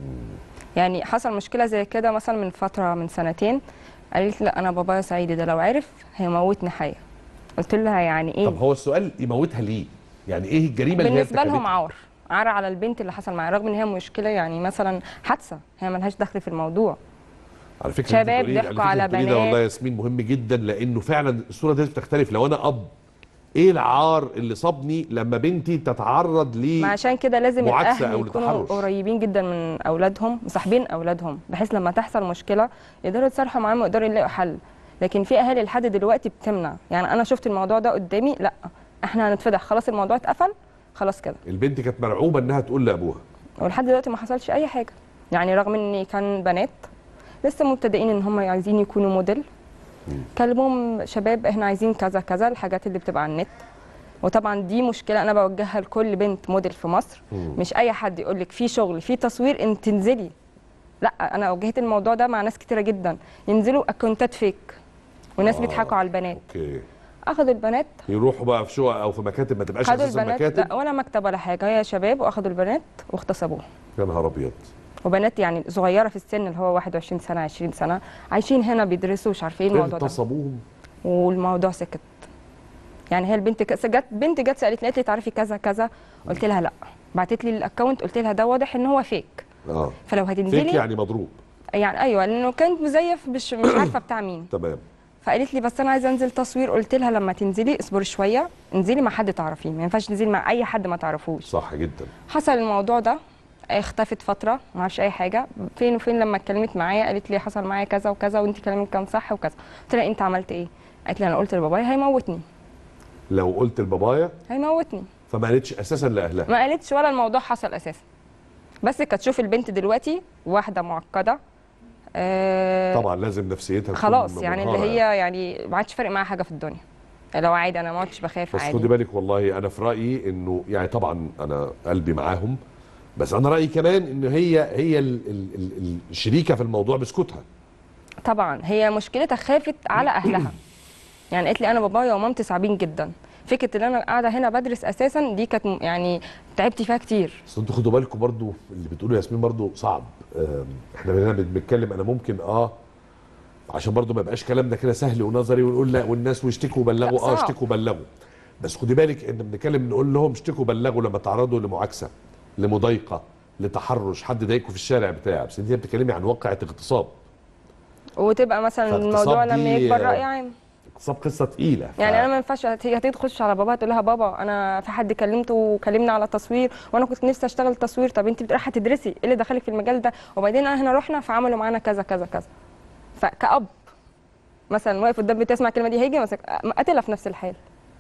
S20: يعني حصل مشكله زي كده مثلا من فتره من سنتين قالت لا انا بابايا صعيدي ده لو عرف هيموتني حيه قلت لها يعني ايه
S1: طب هو السؤال يموتها ليه يعني ايه الجريمه اللي هي
S20: بالنسبه لهم
S1: ارتكبتها؟
S20: عار عار على البنت اللي حصل معاها رغم ان هي مشكله يعني مثلا حادثه هي ملهاش دخل في الموضوع
S1: على فكره
S20: شباب
S1: أنت بتقولي-
S20: ضحكوا
S1: فكرة
S20: على
S1: بتقولي ده
S20: بنات.
S1: والله يا ياسمين مهم جدا لانه فعلا الصوره دي بتختلف لو انا اب ايه العار اللي صابني لما بنتي تتعرض ل
S20: ما عشان كده لازم
S1: معاكسة
S20: الاهل
S1: أو
S20: يكونوا
S1: لتحرش.
S20: قريبين جدا من اولادهم مصاحبين اولادهم بحيث لما تحصل مشكله يقدروا يتصالحوا معاهم ويقدروا يلاقوا حل لكن في اهالي لحد دلوقتي بتمنع يعني انا شفت الموضوع ده قدامي لا احنا هنتفضح خلاص الموضوع اتقفل خلاص كده
S1: البنت كانت مرعوبه انها تقول لابوها
S20: ولحد دلوقتي ما حصلش اي حاجه يعني رغم ان كان بنات لسه مبتدئين ان هم عايزين يكونوا موديل كلموهم شباب احنا عايزين كذا كذا الحاجات اللي بتبقى على النت وطبعا دي مشكله انا بوجهها لكل بنت موديل في مصر
S2: مم.
S20: مش اي حد يقول لك في شغل في تصوير انت تنزلي لا انا واجهت الموضوع ده مع ناس كتيره جدا ينزلوا اكونتات فيك وناس
S1: آه.
S20: بيضحكوا على البنات
S1: اوكي
S20: اخدوا البنات
S1: يروحوا بقى في شقق او في مكاتب ما تبقاش
S20: خدوا
S1: اساسا
S20: البنات
S1: مكاتب
S20: لا ولا مكتب ولا حاجه هي شباب واخدوا البنات واغتصبوها
S1: يا نهار ابيض
S20: وبنات يعني صغيره في السن اللي هو 21 سنه 20 سنه عايشين هنا بيدرسوا مش عارفين ايه الموضوع ده
S1: اغتصبوهم
S20: والموضوع سكت يعني هي البنت ك- جت بنت جت سالتني قالت لي تعرفي كذا كذا قلت لها لا بعتت لي الاكونت قلت لها ده واضح ان هو فيك
S1: اه
S20: فلو
S1: فيك
S20: هتنزلي
S1: يعني مضروب
S20: يعني ايوه لانه كانت مزيف مش مش عارفه بتاع مين
S1: تمام
S20: فقالت لي بس انا عايزه انزل تصوير قلت لها لما تنزلي اصبري شويه انزلي مع حد تعرفيه ما ينفعش تنزلي مع اي حد ما تعرفوش
S1: صح جدا
S20: حصل الموضوع ده اختفت فتره ما اعرفش اي حاجه فين وفين لما اتكلمت معايا قالت لي حصل معايا كذا وكذا وانت كلامك كان صح وكذا قلت لها انت عملت ايه قالت لي انا قلت لبابايا هيموتني
S1: لو قلت لبابايا
S20: هيموتني
S1: فما قالتش اساسا لاهلها
S20: ما قالتش ولا الموضوع حصل اساسا بس كانت تشوف البنت دلوقتي واحده معقده آه
S1: طبعا لازم نفسيتها تكون
S20: خلاص يعني اللي
S1: منهارة
S20: هي يعني ما عادش فارق معاها حاجه في الدنيا لو عادي انا ما عدتش بخاف
S1: بس
S20: عادي
S1: خدي بالك والله انا في رايي انه يعني طبعا انا قلبي معاهم بس انا رايي كمان ان هي هي ال- ال- ال- الشريكه في الموضوع بسكوتها
S20: طبعا هي مشكلتها خافت على اهلها يعني قالت لي انا بابايا ومامتي صعبين جدا فكره ان انا قاعده هنا بدرس اساسا دي كانت م- يعني تعبت فيها كتير
S1: بس انتوا خدوا بالكم برضو اللي بتقوله ياسمين برضو صعب آم، احنا هنا بنتكلم انا ممكن اه عشان برضو ما يبقاش كلامنا كده سهل ونظري ونقول لا والناس واشتكوا وبلغوا
S20: لا،
S1: اه
S20: صعب.
S1: اشتكوا وبلغوا بس خدي بالك ان بنتكلم نقول لهم اشتكوا وبلغوا لما تعرضوا لمعاكسه لمضايقه لتحرش حد ضايقكم في الشارع بتاع بس انت بتتكلمي عن واقعه اغتصاب
S20: وتبقى مثلا
S1: فاغتصاب
S20: الموضوع لما
S1: دي-
S20: يكبر راي عام
S1: اغتصاب قصه تقيله
S20: يعني انا ما ينفعش هت- هتيجي تخش على باباها تقول لها بابا انا في حد كلمته وكلمنا على تصوير وانا كنت نفسي اشتغل تصوير طب انت رايحه تدرسي ايه اللي دخلك في المجال ده وبعدين احنا رحنا فعملوا معانا كذا كذا كذا فكأب مثلا واقف قدام بنت تسمع الكلمه دي هيجي مسك قاتلها في نفس الحال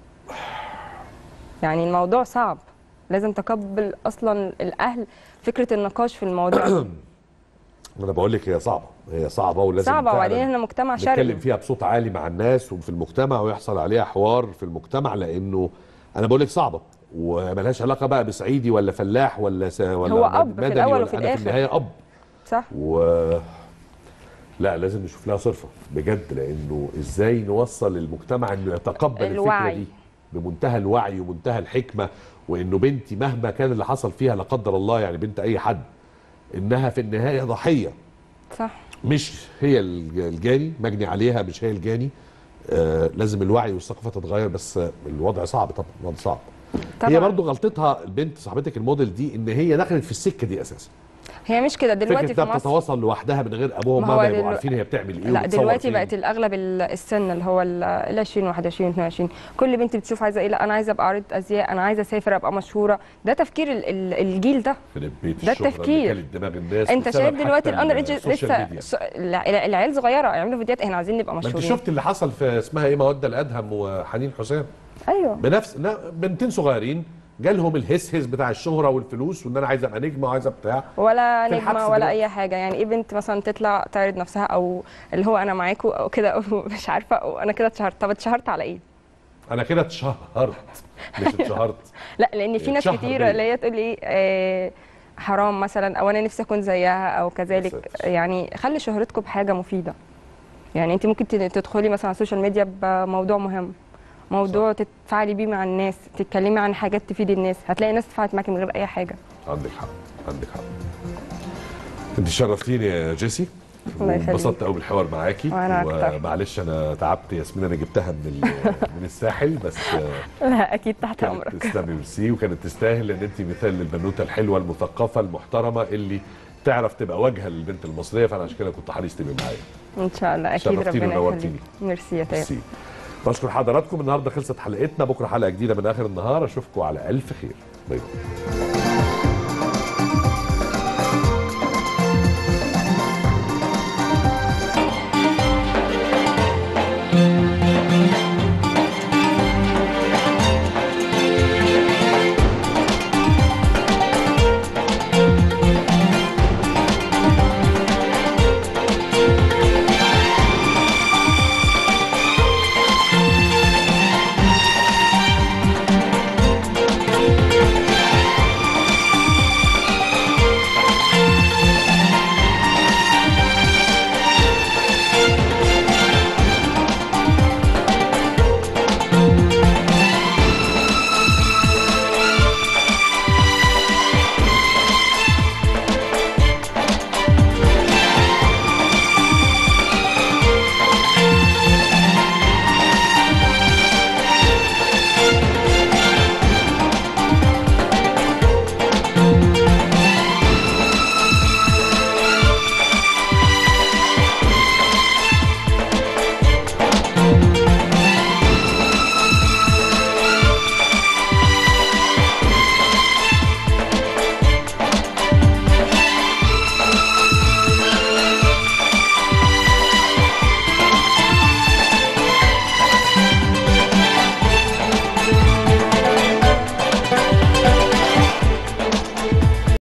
S20: يعني الموضوع صعب لازم تقبل اصلا الاهل فكره النقاش في الموضوع ده.
S1: انا بقول لك هي صعبه هي صعبه ولازم
S20: صعبه
S1: فعلاً
S20: وبعدين احنا مجتمع
S1: نتكلم
S20: شرقي
S1: فيها بصوت عالي مع الناس وفي المجتمع ويحصل عليها حوار في المجتمع لانه انا بقول لك صعبه وملهاش علاقه بقى بصعيدي ولا فلاح ولا س... ولا
S20: هو أب في
S1: مدني
S20: الأول
S1: ولا
S20: وفي
S1: أنا في
S20: الآخر.
S1: النهايه اب
S20: صح
S1: و لا لازم نشوف لها صرفه بجد لانه ازاي نوصل المجتمع انه يتقبل
S20: الوعي.
S1: الفكره دي بمنتهى الوعي ومنتهى الحكمه وانه بنتي مهما كان اللي حصل فيها لا قدر الله يعني بنت اي حد انها في النهايه ضحيه
S20: صح
S1: مش هي الج- الجاني مجني عليها مش هي الجاني آه لازم الوعي والثقافه تتغير بس آه، الوضع صعب طبعا الوضع صعب
S20: طبعاً.
S1: هي برضو غلطتها البنت صاحبتك الموديل دي ان هي دخلت في السكه دي اساسا
S20: هي مش كده دلوقتي
S1: فكره
S20: في
S1: انها
S20: مصر
S1: بتتواصل لوحدها من غير ابوها
S20: ما هو
S1: ومامها يبقوا
S20: دلو-
S1: عارفين هي بتعمل ايه
S20: لا
S1: وبتصور
S20: دلوقتي
S1: فين.
S20: بقت الاغلب ال- السن اللي هو ال ال 20 21 22 كل بنت بتشوف عايزه ايه لا انا عايزه ابقى عارضه ازياء انا عايزه اسافر ابقى مشهوره ده تفكير ال ال الجيل ده
S1: في البيت
S20: ده
S1: الشهرة
S20: التفكير.
S1: اللي كلت دماغ الناس
S20: انت
S1: بسبب
S20: شايف دلوقتي
S1: حتى
S20: الاندر ايدج
S1: السوشيال
S20: لسه
S1: ميديا.
S20: س- الع- العيال صغيره يعملوا فيديوهات احنا عايزين نبقى
S1: ما انت
S20: مشهورين
S1: شفت اللي حصل في اسمها ايه موده الادهم وحنين حسام
S20: ايوه
S1: بنفس لا، بنتين صغيرين جالهم الهس هس بتاع الشهره والفلوس وان انا عايز ابقى نجمه وعايز بتاع
S20: ولا
S1: في الحبس
S20: نجمه ولا
S1: دلوقتي.
S20: اي حاجه يعني ايه بنت مثلا تطلع تعرض نفسها او اللي هو انا معاكو او كده او مش عارفه او انا كده اتشهرت طب اتشهرت على ايه
S1: انا كده اتشهرت مش اتشهرت
S20: لا لان في ناس
S1: اتشهر
S20: كتير
S1: بيا.
S20: اللي هي تقول لي آه حرام مثلا او انا نفسي اكون زيها او كذلك يعني خلي شهرتكم بحاجه مفيده يعني انت ممكن تد- تدخلي مثلا على السوشيال ميديا بموضوع مهم موضوع تتفاعلي بيه مع الناس تتكلمي عن حاجات تفيد الناس هتلاقي ناس اتفاعلت معاكي من غير اي حاجه
S1: عندك حق عندك حق انت شرفتيني يا جيسي
S20: الله يخليك.
S1: وانبسطت قوي بالحوار معاكي
S20: وأنا أكتر.
S1: ومعلش انا تعبت ياسمين انا جبتها من ال- من الساحل بس آه،
S20: لا اكيد تحت
S1: كانت
S20: امرك
S1: تسلمي ميرسي وكانت تستاهل لان انت مثال للبنوته الحلوه المثقفه المحترمه اللي تعرف تبقى واجهه للبنت المصريه فانا عشان كده كنت حريص تبقي معايا
S20: ان شاء الله اكيد
S1: شرفتيني
S20: ربنا
S1: ونورتيني.
S20: يخليك ميرسي يا تامر
S1: ميرسي بشكر حضراتكم النهارده خلصت حلقتنا بكره حلقه جديده من اخر النهار اشوفكم على الف خير باي باي